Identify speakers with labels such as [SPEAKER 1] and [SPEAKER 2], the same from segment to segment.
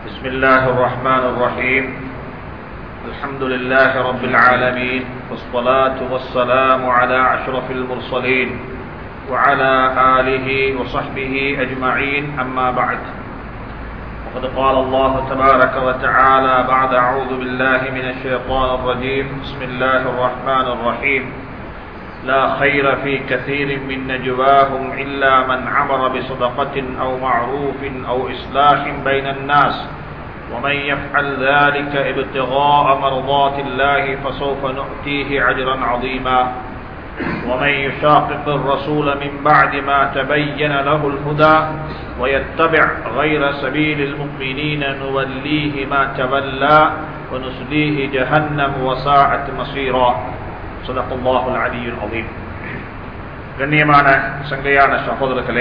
[SPEAKER 1] بسم الله الرحمن الرحيم الحمد لله رب العالمين والصلاة والسلام على أشرف المرسلين وعلى آله وصحبه أجمعين أما بعد وقد قال الله تبارك وتعالى بعد أعوذ بالله من الشيطان الرجيم بسم الله الرحمن الرحيم لا خير في كثير من نجواهم إلا من عمر بصدقة أو معروف أو إصلاح بين الناس ومن يفعل ذلك ابتغاء مرضات الله فسوف نؤتيه أجرا عظيما ومن يشاقق الرسول من بعد ما تبين له الهدى ويتبع غير سبيل المؤمنين نوليه ما تولى ونسليه جهنم وساعت مصيرا صدق الله العلي العظيم கண்ணியமான சங்கையான சகோதரர்களே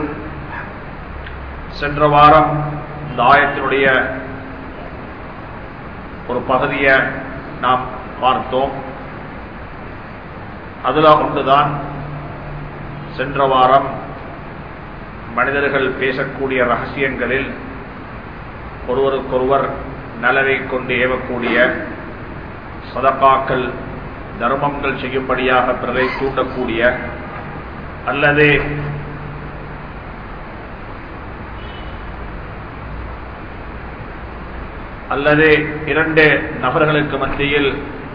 [SPEAKER 1] சென்ற வாரம் இந்த ஆயத்தினுடைய ஒரு பகுதியை நாம் பார்த்தோம் அதுல ஒன்றுதான் சென்ற வாரம் மனிதர்கள் பேசக்கூடிய ரகசியங்களில் ஒருவருக்கொருவர் நலவை கொண்டு ஏவக்கூடிய சதக்காக்கள் தர்மங்கள் செய்யும்படியாக பிறரை தூண்டக்கூடிய அல்லது அல்லது இரண்டு நபர்களுக்கு மத்தியில்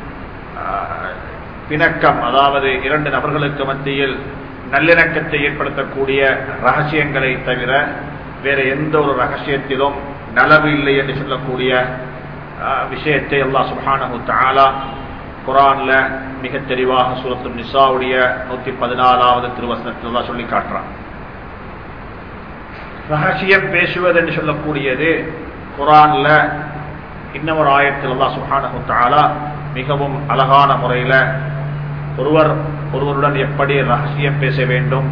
[SPEAKER 1] பிணக்கம் அதாவது இரண்டு நபர்களுக்கு மத்தியில் நல்லிணக்கத்தை ஏற்படுத்தக்கூடிய ரகசியங்களை தவிர வேற எந்த ஒரு ரகசியத்திலும் நலவு இல்லை என்று சொல்லக்கூடிய விஷயத்தை அல்லா சுபானு தாலா குரான்ல மிக தெளிவாக சூரத்து நிசாவுடைய நூத்தி பதினாலாவது திருவசனத்தில் சொல்லி காட்டுறான் ரகசியம் பேசுவது என்று சொல்லக்கூடியது குரான்ல இன்னொரு ஆயத்தில் அல்லா சுஹானு தாலா மிகவும் அழகான முறையில ஒருவர் ஒருவருடன் எப்படி ரகசியம் பேச வேண்டும்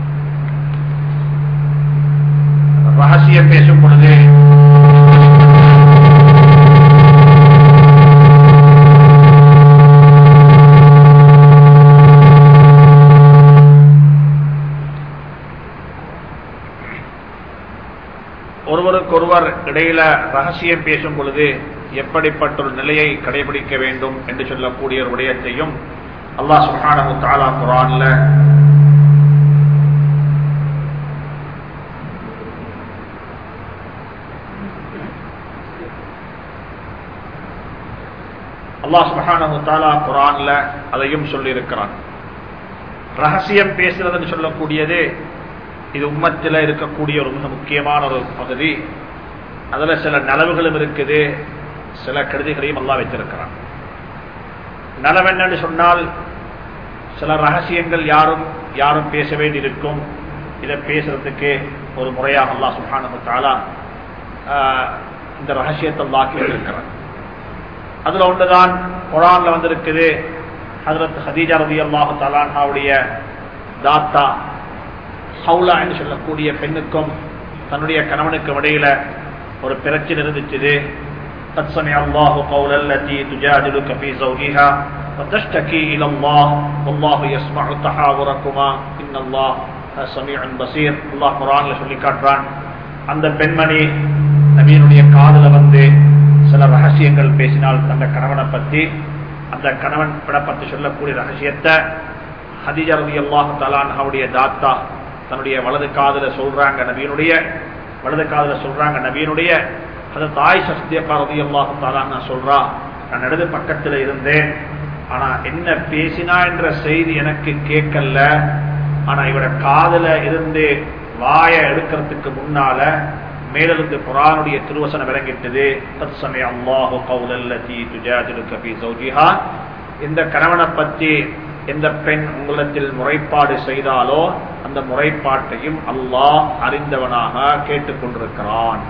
[SPEAKER 1] ரகசியம் பேசும் பொழுது ஒருவருக்கொருவர் இடையில ரகசியம் பேசும் பொழுது எப்படிப்பட்ட ஒரு நிலையை கடைபிடிக்க வேண்டும் என்று சொல்லக்கூடிய ஒரு விடயத்தையும் அல்லாஹ் சுஹானு தாலா குரான்ல அல்லாஹ் சுஹானு தாலா குரான்ல அதையும் சொல்லி இருக்கிறான் ரகசியம் பேசுறதுன்னு சொல்லக்கூடியது இது உம்மத்தில் இருக்கக்கூடிய ஒரு மிக முக்கியமான ஒரு பகுதி அதுல சில நலவுகளும் இருக்குது சில கருதிகளையும் அல்லா வைத்திருக்கிறான் நலவு என்னன்னு சொன்னால் சில ரகசியங்கள் யாரும் யாரும் பேச வேண்டியிருக்கும் இதை பேசுறதுக்கு ஒரு முறையாக அல்லா சுல்ஹானு தாலா இந்த ரகசியத்தை அல்லாக்கி வைத்திருக்கிறான் அதுல ஒன்றுதான் குரான்ல வந்திருக்குது ஹதரத் ஹதீஜா ரதி அல்லாஹு தாலான்ஹாவுடைய தாத்தா ஹவுலா என்று சொல்லக்கூடிய பெண்ணுக்கும் தன்னுடைய கணவனுக்கும் இடையில ஒரு பிரச்சனை இருந்துச்சு قد سمع الله قول التي تجادلك في زوجها وتشتكي إلى الله والله يسمع تحاوركما إن الله سميع بصير الله قرآن சொல்லி காட்டுறான் அந்த பெண்மணி நபியினுடைய காதல வந்து சில ரகசியங்கள் பேசினால் தந்த கணவனை பத்தி அந்த கணவன் பற்றி சொல்லக்கூடிய ரகசியத்தை ஹதிஜா ரதி அல்லாஹு தலான்ஹாவுடைய தாத்தா தன்னுடைய வலது காதல சொல்றாங்க நபியனுடைய வலது காதல சொல்றாங்க நபியனுடைய அது தாய் சஸ்தியக்கா ரதி அல்லாஹு தாலான்னு சொல்றா நான் இடது பக்கத்துல இருந்தேன் ஆனா என்ன பேசினா என்ற செய்தி எனக்கு கேட்கல ஆனா இவட காதல இருந்து வாய எடுக்கிறதுக்கு முன்னால மேலிருந்து குரானுடைய திருவசனம் இறங்கிட்டது தத் சமய அல்லாஹு கவுலல்லதி துஜாதிலுக்க பி சௌஜிஹா இந்த கணவனை பத்தி எந்த பெண் உங்களத்தில் முறைப்பாடு செய்தாலோ அந்த முறைப்பாட்டையும் அல்லாஹ் அறிந்தவனாக கேட்டுக்கொண்டிருக்கிறான்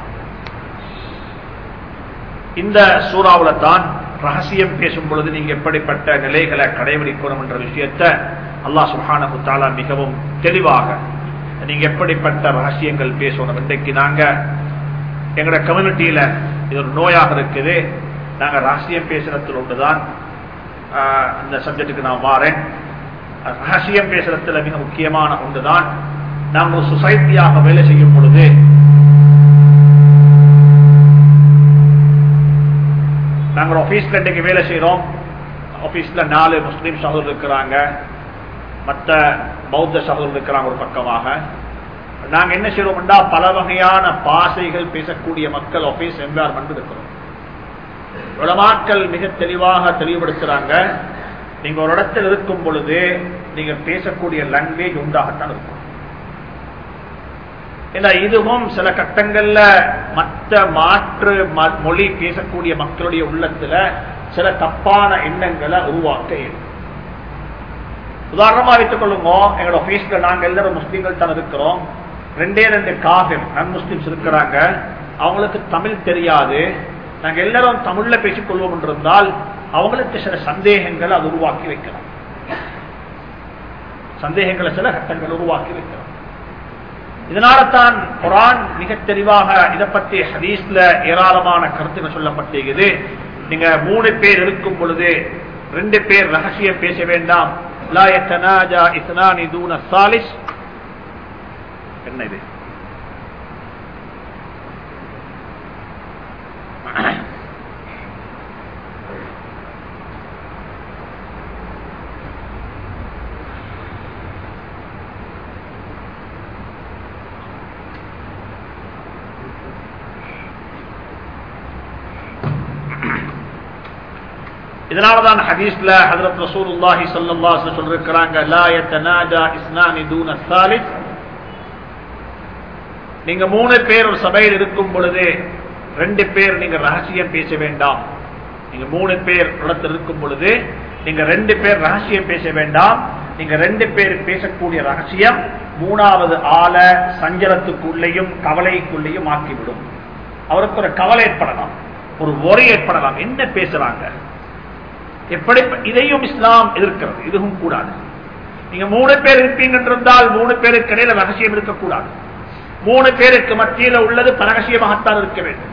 [SPEAKER 1] இந்த சூறாவில தான் ரகசியம் பேசும் பொழுது நீங்க எப்படிப்பட்ட நிலைகளை கடைபிடிக்கணும் என்ற விஷயத்த அல்லாஹ் சுஹான தாலா மிகவும் தெளிவாக நீங்க எப்படிப்பட்ட ரகசியங்கள் பேசணும் இன்றைக்கு நாங்க எங்களோட கம்யூனிட்டியில இது ஒரு நோயாக இருக்குது நாங்க ரகசியம் பேசுறதுல ஒன்றுதான் இந்த சப்ஜெக்டுக்கு நான் வாரேன் ரகசியம் பேசுறதுல மிக முக்கியமான ஒன்றுதான் நாம் ஒரு சொசைட்டியாக வேலை செய்யும் பொழுது ஆபீஸ்ல இன்னைக்கு வேலை செய்யறோம் ஆபீஸ்ல நாலு முஸ்லீம் சகோதரர் இருக்கிறாங்க மற்ற பௌத்த சகோதரர் இருக்கிறாங்க ஒரு பக்கமாக நாங்க என்ன செய்யறோம்டா பல வகையான பாசைகள் பேசக்கூடிய மக்கள் ஆபீஸ் என்வாரன்மெண்ட் இருக்கிறோம் உலமாக்கள் மிக தெளிவாக தெளிவுபடுத்துறாங்க நீங்க ஒரு இடத்தில் இருக்கும் பொழுது நீங்க பேசக்கூடிய லாங்குவேஜ் உண்டாகத்தான் இருக்கும் ஏன்னா இதுவும் சில கட்டங்கள்ல மற்ற மாற்று ம- மொழி பேசக்கூடிய மக்களுடைய உள்ளத்துல சில தப்பான எண்ணங்களை உருவாக்க இயலும். உதாரணமா வைத்துக் கொள்ளுங்க எங்களோட ஆபீஸ்ல நாங்க எல்லாரும் முஸ்லீம்கள் தான் இருக்கிறோம் ரெண்டே ரெண்டு காஃபிர் நன் முஸ்லிம்ஸ் இருக்கிறாங்க அவங்களுக்கு தமிழ் தெரியாது நாங்க எல்லாரும் தமிழ்ல பேசிக் கொள்வோம் என்றிருந்தால் அவங்களுக்கு சில சந்தேகங்களை அது உருவாக்கி வைக்கலாம் சந்தேகங்களை சில கட்டங்கள் உருவாக்கி வைக்கலாம் இதனால தான் குரான் மிக தெளிவாக இதை பற்றி ஹதீஸ்ல ஏராளமான கருத்துகள் சொல்லப்பட்டிருக்குது நீங்க மூணு பேர் இருக்கும் பொழுது ரெண்டு பேர் ரகசியம் பேச வேண்டாம் லா யத்தனாஜா இஸ்னானி தூன சாலிஸ் என்ன இது இதனாலதான் ஹதீஸ்ல ஹஜரத் ரசூலுல்லாஹி ஸல்லல்லாஹு அலைஹி வஸல்லம் சொல்லிருக்காங்க லா யத்தனாஜா இஸ்னானி தூன சாலிஸ் நீங்க மூணு பேர் ஒரு சபையில் இருக்கும் பொழுது ரெண்டு பேர் நீங்க ரகசியம் பேச வேண்டாம் நீங்க மூணு பேர் இடத்தில் இருக்கும் பொழுது நீங்க ரெண்டு பேர் ரகசியம் பேச வேண்டாம் நீங்க ரெண்டு பேர் பேசக்கூடிய ரகசியம் மூணாவது ஆள சஞ்சலத்துக்குள்ளேயும் கவலைக்குள்ளேயும் ஆக்கிவிடும் அவருக்கு ஒரு கவலை ஏற்படலாம் ஒரு ஒரே ஏற்படலாம் என்ன பேசுறாங்க எப்படி இதையும் இஸ்லாம் எதிர்க்கிறது இதுவும் கூடாது நீங்க மூணு பேர் இருப்பீங்க என்றிருந்தால் மூணு பேருக்கு இடையில ரகசியம் இருக்கக்கூடாது மூணு பேருக்கு மத்தியில உள்ளது பரகசியமாகத்தான் இருக்க வேண்டும்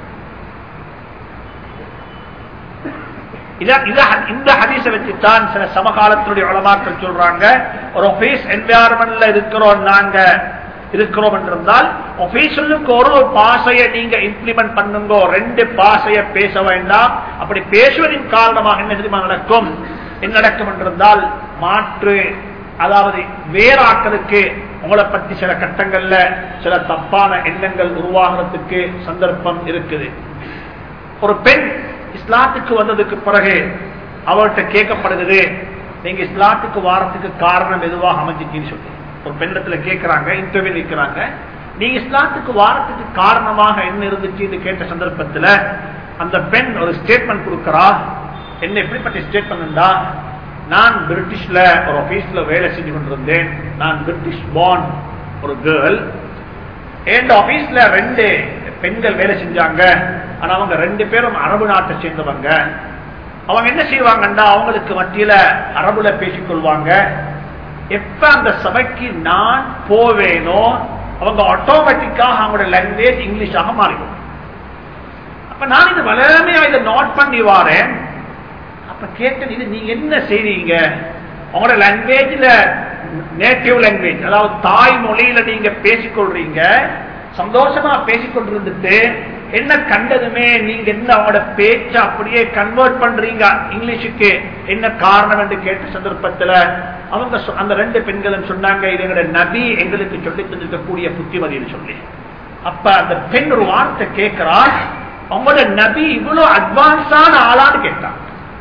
[SPEAKER 1] இத- இத- இந்த ஹதீஸ வச்சுத்தான் சில சமகாலத்தினுடைய உலமாக்கள் சொல்றாங்க ஒரு ஆபீஸ் என்வாயர்மெண்ட்ல இருக்கிறோம் நாங்க இருக்கிறோம் என்றிருந்தால் ஆபீஸுக்கு ஒரு பாசையை நீங்க இம்ப்ளிமெண்ட் பண்ணுங்க ரெண்டு பாசையை பேச வேண்டாம் அப்படி பேசுவதின் காரணமாக என்ன தெரியுமா நடக்கும் என்ன நடக்கும் என்றிருந்தால் மாற்று அதாவது வேறாக்களுக்கு உங்களை பற்றி சில கட்டங்கள்ல சில தப்பான எண்ணங்கள் உருவாகிறதுக்கு சந்தர்ப்பம் இருக்குது ஒரு பெண் இஸ்லாத்துக்கு வந்ததுக்கு பிறகு அவர்கிட்ட கேட்கப்படுகிறது நீங்க இஸ்லாத்துக்கு வாரத்துக்கு காரணம் எதுவாக அமைஞ்சிக்கின்னு சொல்லி ஒரு பெண்ணிடத்துல கேட்கிறாங்க இன்டர்வியூ நிற்கிறாங்க நீங்க இஸ்லாத்துக்கு வாரத்துக்கு காரணமாக என்ன இருந்துச்சுன்னு கேட்ட சந்தர்ப்பத்துல அந்த பெண் ஒரு ஸ்டேட்மெண்ட் கொடுக்கிறா என்ன எப்படிப்பட்ட ஸ்டேட்மெண்ட் நான் பிரிட்டிஷ்ல ஒரு ஆபீஸ்ல வேலை செஞ்சு கொண்டிருந்தேன் நான் பிரிட்டிஷ் பார்ன் ஒரு கேர்ள் என் ஆபீஸ்ல ரெண்டு பெண்கள் வேலை செஞ்சாங்க ஆனா அவங்க ரெண்டு பேரும் அரபு நாட்டை சேர்ந்தவங்க அவங்க என்ன செய்வாங்கன்னா அவங்களுக்கு மத்தியில அரபுல பேசிக்கொள்வாங்க எப்ப அந்த சபைக்கு நான் போவேனோ அவங்க ஆட்டோமேட்டிக்காக அவங்களோட லாங்குவேஜ் இங்கிலீஷாக மாறிடும் அப்ப நான் இது வளமையா இதை நோட் பண்ணி வாரேன் அப்ப கேட்டேன் இது நீங்க என்ன செய்றீங்க உங்களோட லாங்குவேஜ்ல நேட்டிவ் லாங்குவேஜ் அதாவது தாய்மொழியில நீங்க பேசிக்கொள்றீங்க சந்தோஷமா பேசிக்கொண்டிருந்துட்டு என்ன கண்டதுமே நீங்க என்ன அவங்களோட பேச்ச அப்படியே கன்வெர்ட் பண்றீங்க இங்கிலீஷுக்கு என்ன காரணம் என்று கேட்ட சந்தர்ப்பத்துல அவங்க சொ- அந்த ரெண்டு பெண்களும் சொன்னாங்க இது எங்களோட நபி எங்களுக்கு சொல்லி தந்திருக்கக்கூடிய புத்திமதின்னு சொல்லி அப்ப அந்த பெண் ஒரு வார்த்தை கேட்கிறாள் உங்களோட நபி இவ்வளவு அட்வான்ஸான ஆளான்னு கேட்டான்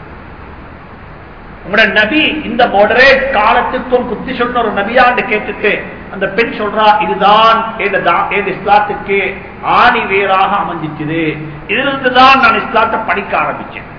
[SPEAKER 1] உங்களோட நபி இந்த மாடரேட் காலத்துக்கும் புத்தி சொன்ன ஒரு நபியாண்டு கேட்டுட்டு அந்த பெண் சொல்றா இதுதான் என் தா- என் இஸ்லாத்துக்கு ஆணி வேறாக அமைஞ்சிச்சுது இதிலிருந்து தான் நான் இஸ்லாத்தை படிக்க ஆரம்பிச்சேன்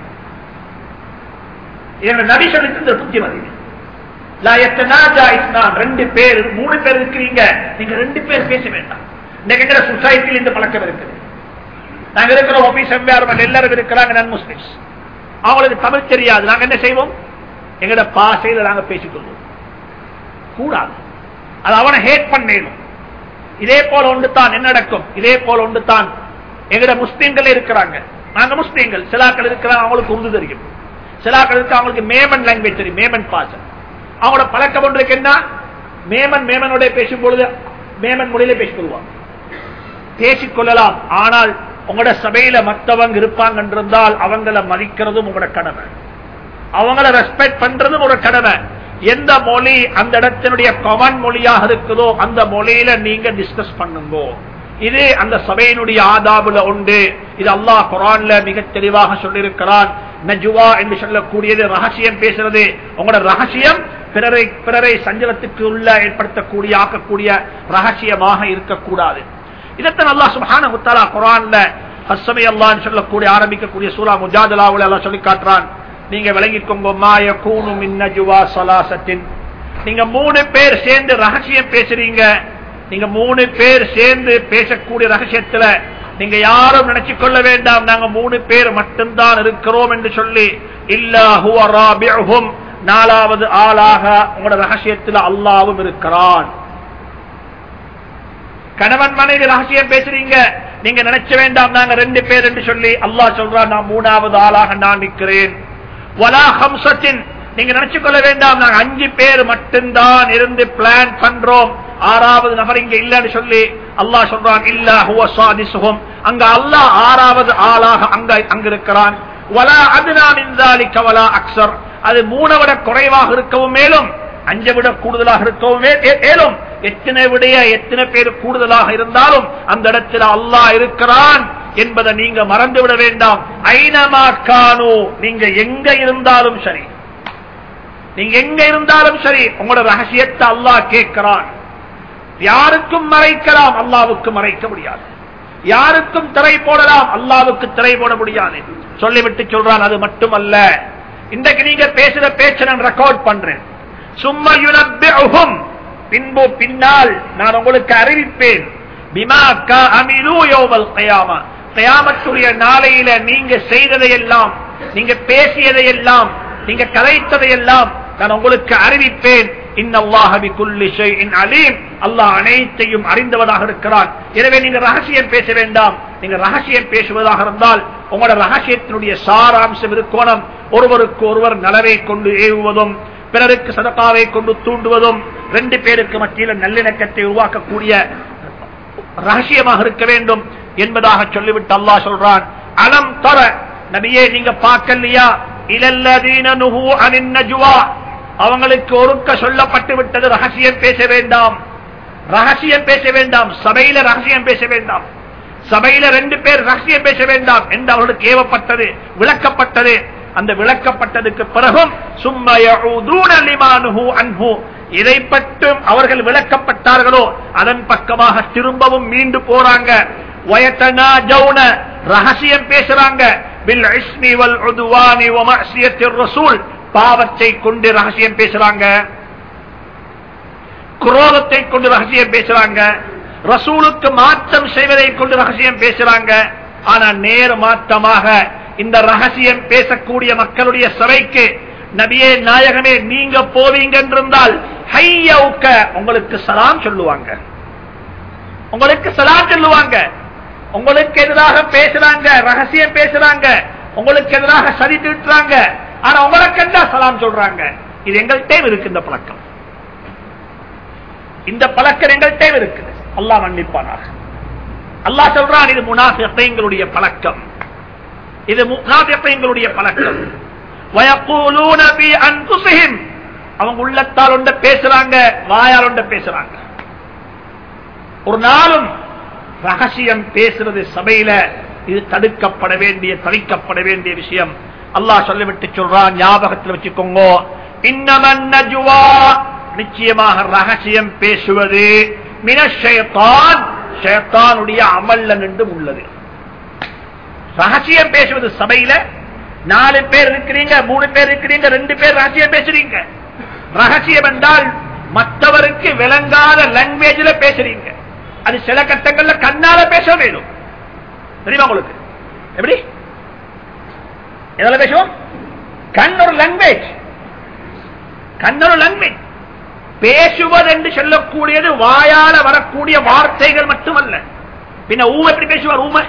[SPEAKER 1] என்னோட நபி சொல்லி தந்த புத்திமதி லா யத்தனாஜா இஸ்லாம் ரெண்டு பேர் மூணு பேர் இருக்கிறீங்க நீங்க ரெண்டு பேர் பேச வேண்டாம் இன்னைக்கு எங்க சொசைட்டியில் இந்த பழக்கம் இருக்குது நாங்க இருக்கிற ஆபீஸ் எம்ஆர்மெண்ட் எல்லாரும் இருக்கிறாங்க நன் முஸ்லிம்ஸ் அவங்களுக்கு தமிழ் தெரியாது நாங்க என்ன செய்வோம் எங்கட பாசையில நாங்க பேசிக்கொள்வோம் கூடாது அது அவனை ஹேட் பண்ணிடும் இதே போல ஒன்று தான் என்ன நடக்கும் இதே போல ஒன்று தான் எங்கட முஸ்லீம்கள் இருக்கிறாங்க நாங்க முஸ்லீம்கள் சிலாக்கள் இருக்கிறாங்க அவங்களுக்கு உருது தெரியும் சிலாக்கள் இருக்கு அவங்களுக்கு மேமன் லாங்குவேஜ் தெரியும் மேமன் பாசம் அவங்களோட பழக்கம் ஒன்று இருக்கு என்ன மேமன் மேமனோட பேசும் பொழுது மேமன் மொழியில பேசிக்கொள்வாங்க பேசிக்கொள்ளலாம் ஆனால் உங்களோட சபையில மத்தவங்க இருப்பாங்க இருந்தால் அவங்கள மதிக்கிறதும் உங்களோட கடமை அவங்கள ரெஸ்பெக்ட் பண்றதும் ஒரு கடமை எந்த மொழி அந்த இடத்தினுடைய கமன் மொழியாக இருக்குதோ அந்த மொழியில நீங்க டிஸ்கஸ் பண்ணுங்க இது அந்த சபையினுடைய ஆதாபுல உண்டு இது அல்லாஹ் குரான்ல மிக தெளிவாக சொல்லியிருக்கிறான் நஜுவா என்று சொல்லக்கூடியது ரகசியம் பேசுறது உங்களோட ரகசியம் பிறரை பிறரை சஞ்சலத்துக்கு உள்ள ஏற்படுத்தக்கூடிய ஆக்கக்கூடிய ரகசியமாக இருக்கக்கூடாது இதைத்தான் அல்லாஹ் சுப்ஹானஹு வ தஆலா குர்ஆன்ல ஹஸ்ஸமி அல்லாஹ்னு சொல்லக்கூடிய ஆரம்பிக்கக்கூடிய சூரா முஜாதலாவுல அல்லாஹ் சொல்லி காட்டுறான் நீங்க விளங்கிக்கோங்க மாய கூனு மின் நஜுவா சலாசத்தின் நீங்க மூணு பேர் சேர்ந்து ரகசியம் பேசுறீங்க நீங்க மூணு பேர் சேர்ந்து பேசக்கூடிய ரகசியத்துல நீங்க யாரும் நினைச்சு கொள்ள வேண்டாம் நாங்க மூணு பேர் மட்டும்தான் இருக்கிறோம் என்று சொல்லி இல்லாஹும் நாலாவது ஆளாக உங்களோட ரகசியத்துல அல்லாவும் இருக்கிறான் கணவன் மனைவி ரகசியம் பேசுறீங்க நீங்க நினைச்ச வேண்டாம் நாங்க ரெண்டு பேர் என்று சொல்லி அல்லாஹ் சொல்றான் நான் மூணாவது ஆளாக நான் நிற்கிறேன் வலா ஹம்சத்தின் நீங்க நினைச்சு கொள்ள வேண்டாம் நாங்க அஞ்சு பேர் மட்டும்தான் இருந்து பிளான் பண்றோம் ஆறாவது நபர் இங்க இல்லன்னு சொல்லி அல்லாஹ் சொல்றான் இல்ல ஹுவ சாதிசுகம் அங்க அல்லாஹ் ஆறாவது ஆளாக அங்க அங்க இருக்கிறான் வலா அதுனா மின்சாலிக்க வலா அக்சர் அது மூணை விட குறைவாக இருக்கவும் மேலும் அஞ்சை விட கூடுதலாக இருக்கவும் மே- ஏ- ஏலும் எத்தனை விடைய எத்தனை பேர் கூடுதலாக இருந்தாலும் அந்த இடத்துல அல்லாஹ் இருக்கிறான் என்பதை நீங்க மறந்து விட வேண்டாம் ஐனமா கானோ நீங்க எங்க இருந்தாலும் சரி நீங்க எங்க இருந்தாலும் சரி உங்களோட ரகசியத்தை அல்லாஹ் கேட்கிறான் யாருக்கும் மறைக்கலாம் அல்லாவுக்கு மறைக்க முடியாது யாருக்கும் திரை போடலாம் அல்லாவுக்கு திரை போட முடியாது சொல்லிவிட்டு சொல்றான் அது மட்டுமல்ல இன்றைக்கு நீங்க பேசுற பேச்சை நான் ரெக்கார்ட் பண்றேன் சும்மா யுனப்பிஹும் பின்பு பின்னால் நான் உங்களுக்கு அறிவிப்பேன் பிமா கா அமிலு யௌமல் கயாமா கயாமத்துடைய நாளையில நீங்க செய்ததையெல்லாம் நீங்க பேசியதையெல்லாம் நீங்க கலைத்ததையெல்லாம் நான் உங்களுக்கு அறிவிப்பேன் இன்னல்லாஹ பிகுல்லி ஷைஇன் அலீம் அல்லாஹ் அனைத்தையும் அறிந்தவனாக இருக்கிறான் எனவே நீங்க ரகசியம் பேச வேண்டாம் நீங்க ரகசியம் பேசுவதாக இருந்தால் உங்களோட ரகசியத்தினுடைய சாராம்சம் இருக்கோணம் ஒருவருக்கு ஒருவர் நலவை கொண்டு ஏவுவதும் பிறருக்கு சதகாவை கொண்டு தூண்டுவதும் ரெண்டு பேருக்கு மத்தியில் நல்லிணக்கத்தை உருவாக்கக்கூடிய ரகசியமாக இருக்க வேண்டும் என்பதாக சொல்லிவிட்டு அல்லாஹ் சொல்றான் அலம் தர நபியே நீங்க பார்க்கலையா இலல்லதீன நுஹு அனின் நஜ்வா அவங்களுக்கு ஒருக்க சொல்லப்பட்டு விட்டது ரகசியம் பேச வேண்டாம் ரகசியம் பேச வேண்டாம் சபையில ரகசியம் பேச வேண்டாம் சபையில ரெண்டு பேர் ரகசியம் பேச வேண்டாம் என்று அவர்களுக்கு ஏவப்பட்டது விளக்கப்பட்டது அந்த விளக்கப்பட்டதுக்கு பிறகும் சும்மா யஊதூன லிமானுஹு அன்ஹு இதை பற்றும் அவர்கள் விளக்கப்பட்டார்களோ அதன் பக்கமாக திரும்பவும் மீண்டு போறாங்க வயத்தனாஜௌன ரகசியம் பேசுறாங்க பில் இஸ்மி வல் உதுவானி வ மஅசியத்திர் ரசூல் பாவத்தை கொண்டு ரகசியம் பேசுறாங்க குரோதத்தை கொண்டு ரகசியம் பேசுறாங்க ரசூலுக்கு மாற்றம் செய்வதை கொண்டு ரகசியம் பேசுறாங்க ஆனா நேர் மாற்றமாக இந்த ரகசியம் பேசக்கூடிய மக்களுடைய சபைக்கு நபியே நாயகமே நீங்க போவீங்க என்றிருந்தால் ஹையவுக்க உங்களுக்கு சலாம் சொல்லுவாங்க உங்களுக்கு சலாம் சொல்லுவாங்க உங்களுக்கு எதிராக பேசுறாங்க ரகசியம் பேசுறாங்க உங்களுக்கு எதிராக சதி திட்டுறாங்க ஆனா உங்களுக்கு என்ன சலாம் சொல்றாங்க இது எங்கள்கிட்ட இருக்கு இந்த பழக்கம் இந்த பழக்கம் எங்கள்கிட்ட இருக்குது அல்லாஹ் மன்னிப்பானாக அல்லாஹ் சொல்றான் இது முனாஃபிகளுடைய பழக்கம் இது முனாஃபிகளுடைய பழக்கம் வயக்கூலூன பி அன்ஃபுஸிஹிம் அவங்க உள்ளத்தால் ஒன்ற பேசுறாங்க வாயால் ஒன்ற பேசுறாங்க ஒரு நாளும் ரகசியம் பேசுறது சபையில இது தடுக்கப்பட வேண்டிய தவிக்கப்பட வேண்டிய விஷயம் அல்லாஹ் சொல்லிவிட்டு சொல்றான் ஞாபகத்தில் வச்சுக்கோங்க இன்னமன் நஜ்வா நிச்சயமாக ரகசியம் பேசுவது மினஷயத்தான் ஷயத்தானுடைய அமல்ல நின்று உள்ளது ரகசியம் பேசுவது சபையில நாலு பேர் இருக்கிறீங்க மூணு பேர் இருக்கிறீங்க ரெண்டு பேர் ரகசியம் பேசுறீங்க ரகசியம் என்றால் மற்றவருக்கு விளங்காத லாங்குவேஜ்ல பேசுறீங்க அது சில கட்டங்கள்ல கண்ணால பேச வேணும் தெரியுமா உங்களுக்கு எப்படி எதால பேசுவோம் கண் ஒரு லாங்குவேஜ் கண் ஒரு லாங்குவேஜ் பேசுவது என்று சொல்லக்கூடியது வாயால வரக்கூடிய வார்த்தைகள் மட்டுமல்ல பின்ன ஊமை எப்படி பேசுவார் ஊமை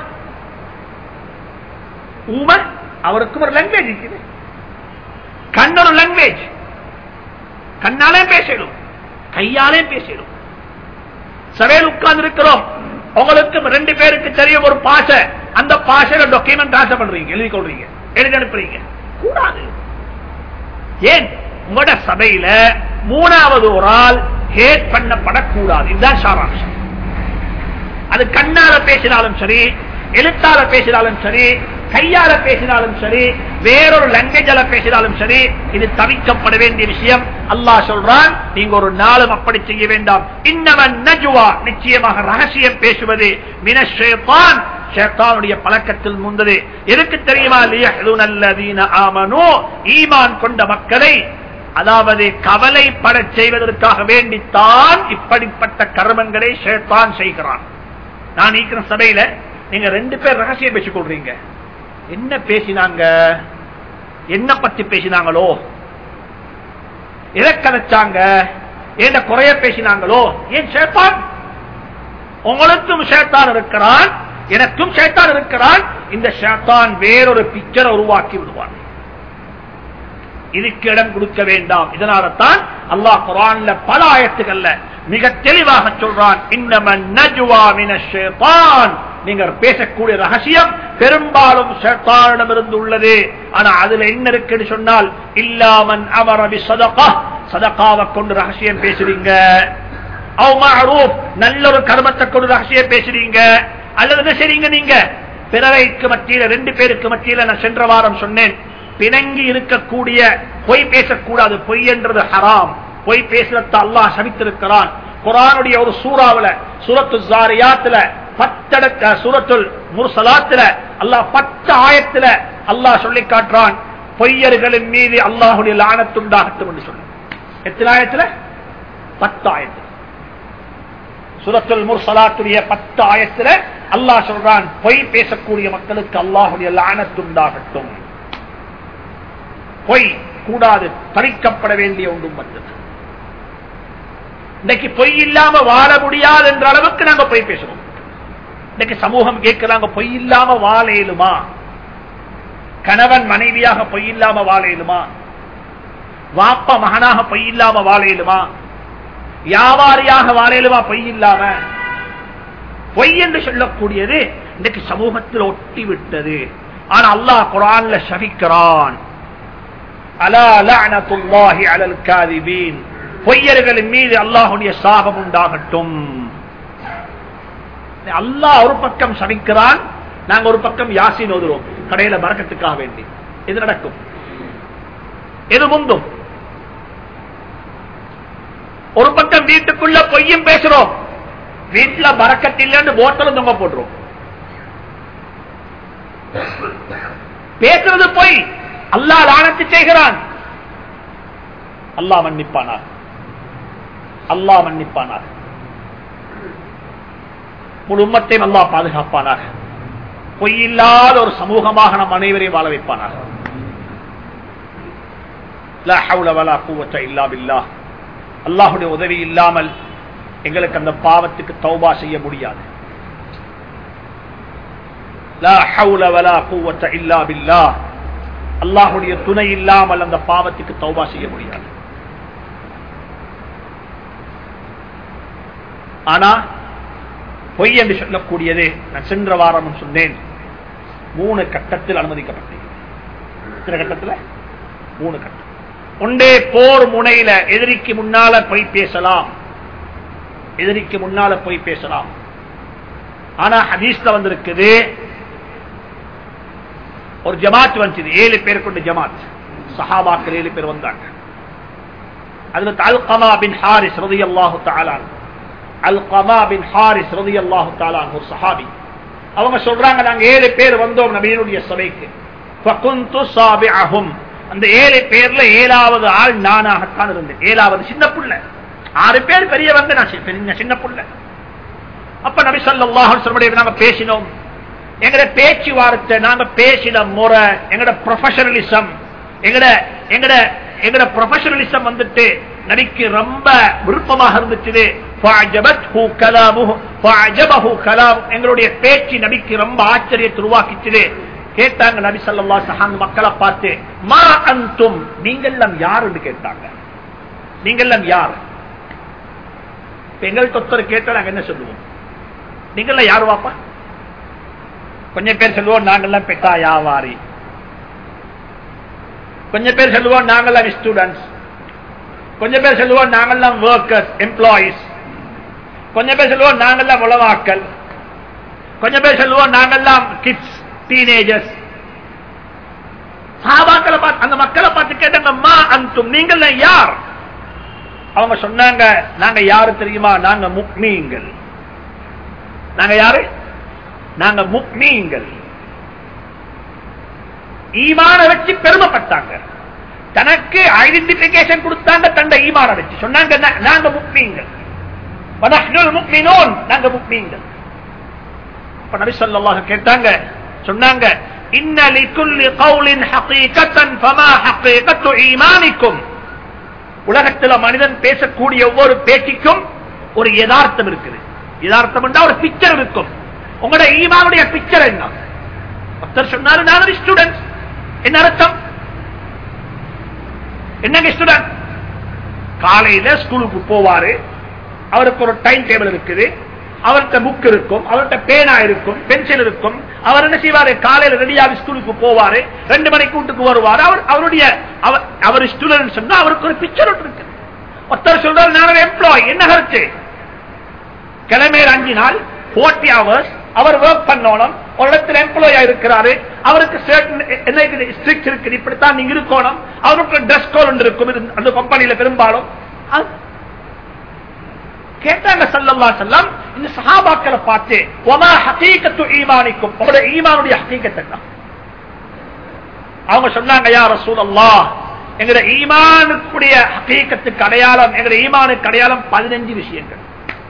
[SPEAKER 1] ஊமை அவருக்கும் ஒரு லாங்குவேஜ் இருக்குது கண் ஒரு லாங்குவேஜ் கண்ணாலே பேசிடும் கையாலே பேசிடும் சபையில் உட்கார்ந்து இருக்கிறோம் உங்களுக்கு ரெண்டு பேருக்கு தெரியும் ஒரு பாச அந்த பாஷையில டாக்குமெண்ட் டிரான்ஸ்ஃபர் பண்றீங்க எழுதி கொள்றீங்க எழுதி அனுப்புறீங்க கூடாது ஏன் உங்களோட சபையில மூணாவது ஒரு ஆள் ஹேட் பண்ணப்படக்கூடாது இதுதான் சாராம்சம் அது கண்ணால பேசினாலும் சரி எழுத்தால பேசினாலும் சரி கையால பேசினாலும் சரி வேறொரு லாங்குவேஜால பேசினாலும் சரி இது தவிக்கப்பட வேண்டிய விஷயம் அல்லாஹ் சொல்றான் நீங்க ஒரு நாளும் அப்படி செய்ய வேண்டாம் இன்னவன் நஜுவா நிச்சயமாக ரகசியம் பேசுவது மினஷேத்தான் ஷேத்தானுடைய பழக்கத்தில் முந்தது எதுக்கு தெரியுமா லியஹ்லுனல்லதீன ஆமனு ஈமான் கொண்ட மக்களை அதாவது கவலைப்பட செய்வதற்காக வேண்டித்தான் இப்படிப்பட்ட கர்மங்களை ஷேத்தான் செய்கிறான் நான் இருக்கிற சபையில நீங்க ரெண்டு பேர் ரகசியம் பேசிக் கொள்றீங்க என்ன பேசினாங்க என்ன பத்தி பேசினாங்களோ எதை கதைச்சாங்க என்ன குறைய பேசினாங்களோ ஏன் சேத்தான் உங்களுக்கும் சேத்தான் இருக்கிறான் எனக்கும் சேத்தான் இருக்கிறான் இந்த சேத்தான் வேறொரு பிக்சரை உருவாக்கி விடுவான் இதுக்கு இடம் கொடுக்க வேண்டாம் இதனால தான் அல்லாஹ் குரான்ல பல ஆயத்துக்கள்ல மிக தெளிவாக சொல்றான் இன்னமன் நஜுவா மின ஷைத்தான் நீங்க பேசக்கூடிய ரகசியம் பெரும்பாலும் ஷைத்தானிடமிருந்து உள்ளது ஆனா அதுல என்ன இருக்குன்னு சொன்னால் இல்லாமன் அமரபி சதகா சதகாவை கொண்டு ரகசியம் பேசுறீங்க அவ் மஅரூஃப் நல்ல ஒரு கர்மத்தை கொண்டு ரகசியம் பேசுறீங்க அல்லது என்ன செய்றீங்க நீங்க பிறரைக்கு மத்தியில ரெண்டு பேருக்கு மத்தியில நான் சென்ற வாரம் சொன்னேன் பிணங்கி இருக்கக்கூடிய பொய் பேசக்கூடாது பொய் என்றது ஹராம் பொய் பேசுறத அல்லாஹ் சபித்திருக்கிறான் குரானுடைய ஒரு சூறாவுல சூரத்து ஜாரியாத்துல பத்தடக்க சூரத்துல் முர்சலாத்துல அல்லாஹ் பத்து ஆயத்துல அல்லாஹ் சொல்லி காட்டுறான் பொய்யர்களின் மீது அல்லாஹுடைய லானத்துண்டாகட்டும் என்று சொல்லு எத்தனை ஆயத்துல பத்து ஆயத்துல சுரத்துல் முர்சலாத்துடைய பத்து ஆயத்துல அல்லாஹ் சொல்றான் பொய் பேசக்கூடிய மக்களுக்கு அல்லாஹுடைய லானத்துண்டாகட்டும் பொய் கூடாது தரிக்கப்பட வேண்டிய ஒன்றும் வந்தது இன்னைக்கு பொய் இல்லாம வாழ முடியாது என்ற அளவுக்கு நாங்க பொய் பேசுறோம் இன்னைக்கு சமூகம் கேட்கிறாங்க பொய் இல்லாம வாழ இயலுமா கணவன் மனைவியாக பொய் இல்லாம வாழ இயலுமா வாப்ப மகனாக பொய் இல்லாம வாழ இயலுமா வியாபாரியாக வாழ இயலுமா பொய் இல்லாம பொய் என்று சொல்லக்கூடியது இன்னைக்கு சமூகத்தில் ஒட்டி விட்டது ஆனா அல்லாஹ் குரான்ல சபிக்கிறான் அலா லஅனத்துல்லாஹி அலல் காதிபீன் பொய்யர்களின் மீது அல்லாஹுடைய சாபம் உண்டாகட்டும் அல்லாஹ் ஒரு பக்கம் சபிக்கிறான் நாங்க ஒரு பக்கம் யாசின் ஓதுறோம் கடையில பறக்கத்துக்காக வேண்டி இது நடக்கும் எது முந்தும் ஒரு பக்கம் வீட்டுக்குள்ள பொய்யும் பேசுறோம் வீட்டுல பறக்கத்தில்லைன்னு போட்டலும் தொங்க போட்டுரும் பேசுறது பொய் அல்லாஹ் லானத்து செய்கிறான் அல்லாஹ் மன்னிப்பானார் அல்லாஹ் மன்னிப்பானார் முழு உம்மத்தையும் அல்லாஹ் பாதுகாப்பானார் பொய் இல்லாத ஒரு சமூகமாக நம் அனைவரையும் வாழ வைப்பானார் அல்லாஹுடைய உதவி இல்லாமல் எங்களுக்கு அந்த பாவத்துக்கு தௌபா செய்ய முடியாது அல்லாஹுடைய துணை இல்லாமல் அந்த பாவத்துக்கு தௌபா செய்ய முடியாது ஆனா பொய் என்று சொல்லக்கூடியது நான் சென்ற வாரம் சொன்னேன் மூணு கட்டத்தில் அனுமதிக்கப்பட்டது எத்தனை கட்டத்தில் மூணு கட்டம் ஒன்றே போர் முனையில எதிரிக்கு முன்னால பொய் பேசலாம் எதிரிக்கு முன்னால பொய் பேசலாம் ஆனா ஹதீஸ்ல வந்திருக்குது ஒரு ஜமாத் வந்துச்சு ஏழு பேர் கொண்ட ஜமாத் சஹாபாக்கள் ஏழு பேர் வந்தாங்க அதுல அல்கமா பின் ஹாரிஸ் ரதி அல்லாஹு தாலான் அல்கமா பின் ஹாரிஸ் ரதி அல்லாஹு தாலான் ஒரு சஹாபி அவங்க சொல்றாங்க நாங்க ஏழு பேர் வந்தோம் நபீனுடைய சபைக்கு அந்த ஏழு பேர்ல ஏழாவது ஆள் நானாகத்தான் இருந்தேன் ஏழாவது சின்ன புள்ள ஆறு பேர் பெரியவங்க நான் சின்ன புள்ள அப்ப நபி சொல்லாஹ் நாங்க பேசினோம் எங்கட பேச்சுவார்த்தை நாங்க பேசின முறை எங்கட ப்ரொஃபஷனலிசம் எங்கட எங்கட எங்கட ப்ரொஃபஷனலிசம் வந்துட்டு நடிக்கு ரொம்ப விருப்பமாக இருந்துச்சு எங்களுடைய பேச்சு நபிக்கு ரொம்ப ஆச்சரியத்தை உருவாக்கிச்சு கேட்டாங்க நபி சல்லா சஹான் மக்களை பார்த்து மா அந்தும் நீங்கெல்லாம் யார் என்று கேட்டாங்க நீங்கெல்லாம் யார் எங்களுக்கு ஒருத்தர் கேட்டா நாங்க என்ன சொல்லுவோம் நீங்கெல்லாம் யார் வாப்பா கொஞ்சம் பேர் சொல்லுவோம் நாங்கெல்லாம் பெட்டா வியாபாரி கொஞ்சம் பேர் சொல்லுவோம் நாங்கெல்லாம் ஸ்டூடெண்ட்ஸ் கொஞ்சம் பேர் சொல்லுவோம் நாங்கெல்லாம் ஒர்க்கர்ஸ் எம்ப்ளாயிஸ் கொஞ்சம் பேர் சொல்லுவோம் நாங்கெல்லாம் உளவாக்கல் கொஞ்சம் பேர் சொல்லுவோம் நாங்கெல்லாம் கிட்ஸ் டீனேஜர்ஸ் சாபாக்களை பார்த்து அந்த மக்களை பார்த்து கேட்டாங்க மா அந்தும் நீங்கள் யார் அவங்க சொன்னாங்க நாங்க யாரு தெரியுமா நாங்க முக்மீங்கள் நாங்க யாரு நாங்க முக்மீங்கள் ஈமான வச்சு பெருமைப்பட்டாங்க தனக்கு ஐடென்டிபிகேஷன் கொடுத்தாங்க தந்த ஈமான வச்சு சொன்னாங்க "நா- நாங்க முக்மீங்கள் வனஹ்னுல் முக்மினூன் நாங்க முக்மீங்கள் அப்ப நபி ஸல்லல்லாஹு கேட்டாங்க சொன்னாங்க இன்ன லிகுல்லி கௌலின் ஹகீகத்தன் ஃபமா ஹகீகத்து ஈமானிக்கும் உலகத்துல மனிதன் பேசக்கூடிய ஒவ்வொரு பேச்சுக்கும் ஒரு யதார்த்தம் இருக்குது யதார்த்தம் என்றா ஒரு பிக்சர் இருக்கும் உங்களோட ஈமானுடைய பிக்சர் என்ன ஒருத்தர் சொன்னாரு நான் ஒரு ஸ்டூடெண்ட் என்ன அர்த்தம் என்னங்க ஸ்டூடெண்ட் காலையில ஸ்கூலுக்கு போவாரு அவருக்கு ஒரு டைம் டேபிள் இருக்குது அவர்கிட்ட புக் இருக்கும் அவர்கிட்ட பேனா இருக்கும் பென்சில் இருக்கும் அவர் என்ன செய்வாரு காலையில ரெடியாகி ஸ்கூலுக்கு போவாரு ரெண்டு மணிக்கு வீட்டுக்கு வருவாரு அவர் அவருடைய அவர் அவர் ஸ்டூடெண்ட் சொன்னா அவருக்கு ஒரு பிக்சர் இருக்கு ஒருத்தர் சொல்றாரு நான் ஒரு எம்ப்ளாய் என்ன கருத்து கிழமையில் அஞ்சு நாள் போர்ட்டி ஹவர்ஸ் அவர் ஒர்க் பண்ணணும் ஒரு இடத்துல எம்ப்ளாயா இருக்கிறாரு அவருக்கு certain என்ன இருக்குது ஸ்ட்ரிக்ட் இருக்குது இப்படித்தான் நீங்க இருக்கணும் அவருக்கு ட்ரெஸ் கோட் இருக்கும் இது அந்த கம்பெனியில பெரும்பாலும் அது- கேட்டாங்க சல்லல்லா செல்லம் இந்த சஹாபாக்களை பார்த்து ஒமா ஹகீகத்து ஈமானிக்கும் உங்களுடைய ஈமானுடைய ஹகீகத்தை என்ன? அவங்க சொன்னாங்க யா ரசூலல்லாஹ் எங்கட ஈமானுக்குடைய ஹகீகத்துக்கு அடையாளம் எங்கட ஈமானுக்கு அடையாளம் பதினஞ்சு விஷயங்கள்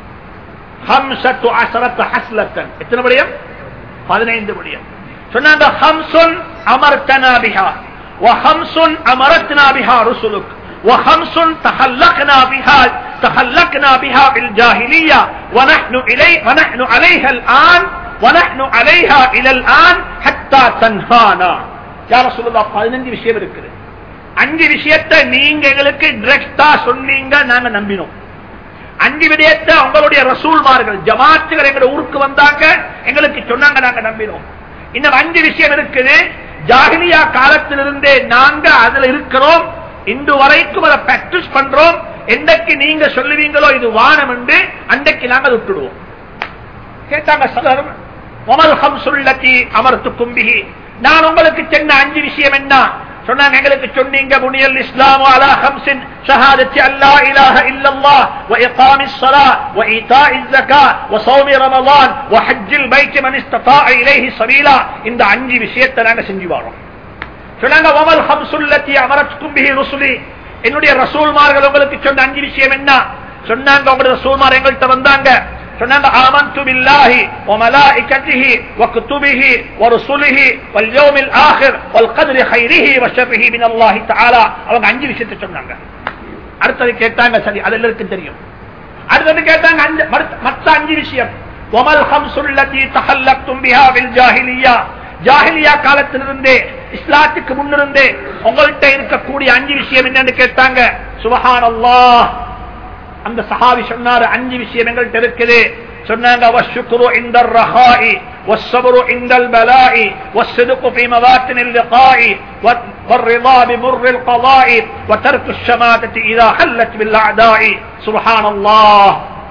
[SPEAKER 1] ஹம்சத்து அசரத்து ஹஸ்லத்தன் எத்தனை விடயம் பதினைந்து விடயம் சொன்னாங்க ஹம்சுன் அமர்த்தனா பிஹா وخمس أمرتنا بها رسلك وخمس تخلقنا بها تخلقنا بها بالجاهلية ونحن إلي ونحن عليها الآن ونحن عليها إلى الآن حتى تنهانا يا رسول الله பதினஞ்சு விஷயம் இருக்குது அஞ்சு விஷயத்தை நீங்க எங்களுக்கு டிரெக்டா சொன்னீங்க நாங்க நம்பினோம் அஞ்சு விடயத்தை உங்களுடைய ரசூல்மார்கள் ஜமாத்துகள் எங்க ஊருக்கு வந்தாங்க எங்களுக்கு சொன்னாங்க நாங்க நம்பினோம் இன்னும் அஞ்சு விஷயம் இருக்குது ஜாகிலியா காலத்திலிருந்தே நாங்க அதுல இருக்கிறோம் இன்று வரைக்கும் அதை பிராக்டிஸ் பண்றோம் என்னைக்கு நீங்க சொல்லுவீங்களோ இது வானம் என்று அன்றைக்கு நாங்க அதை விட்டுடுவோம் கேட்டாங்க சலர் ஒமல் ஹம்சுல்லதி அமர்த்து கும்பிகி நான் உங்களுக்கு சொன்ன அஞ்சு விஷயம் என்ன சொன்னாங்க எங்களுக்கு சொன்னீங்க புனியல் இஸ்லாம் அலா ஹம்சின் ஷஹாதத்தி அல்லா இலாஹ இல்லல்லாஹ் வ இகாமிஸ் ஸலாஹ் வ ஈதாஇஸ் ஸகாத் வ ஸௌமி ரமலான் வ ஹஜ்ஜில் பைத் மன் இஸ்ததாஅ இலைஹி சபீலா இந்த அஞ்சு விஷயத்தை நாங்க செஞ்சு வரோம் சொன்னாங்க வமல் ஹம்சுல்லதி அமரத்துக்கும் பிஹி ருசுலி என்னுடைய ரசூல்மார்கள் உங்களுக்கு சொன்ன அஞ்சு விஷயம் என்ன சொன்னாங்க உங்களுடைய ரசூல்மார் எங்கள்கிட்ட வந்தாங்க சொன்னாங்க ஆமன்து பில்லாஹி வ மலாயிகத்திஹி வ குதுபிஹி வ ருசுலிஹி வல் யௌமில் ஆகிர் வல் கத்ரி கைரிஹி வ ஷர்ரிஹி மின் அல்லாஹ் தஆலா அவங்க அஞ்சு விஷயத்தை சொன்னாங்க அடுத்தது கேட்டாங்க சரி அது எல்லாருக்கும் தெரியும் அடுத்தது கேட்டாங்க அஞ்சு மற்ற- மற்ற அஞ்சு விஷயம் வமல் ஹம்சுல்லதி தஹல்லக்தும் பிஹா பில் ஜாஹிலியா ஜாஹிலியா காலத்திலிருந்தே இஸ்லாத்துக்கு முன்னிருந்தே உங்கள்கிட்ட இருக்கக்கூடிய அஞ்சு விஷயம் என்னன்னு கேட்டாங்க சுபஹான் அல்லாஹ் அந்த சஹாபி சொன்னாரு அஞ்சு விஷயம் எங்கள்கிட்ட இருக்குது சொன்னாங்க வஷ்ஷுக்ரு இந்த الرخاء والصبر عند البلاء والصدق في مواطن اللقاء والرضا بمر القضاء وترك الشماتة إذا حلت بالأعداء سبحان الله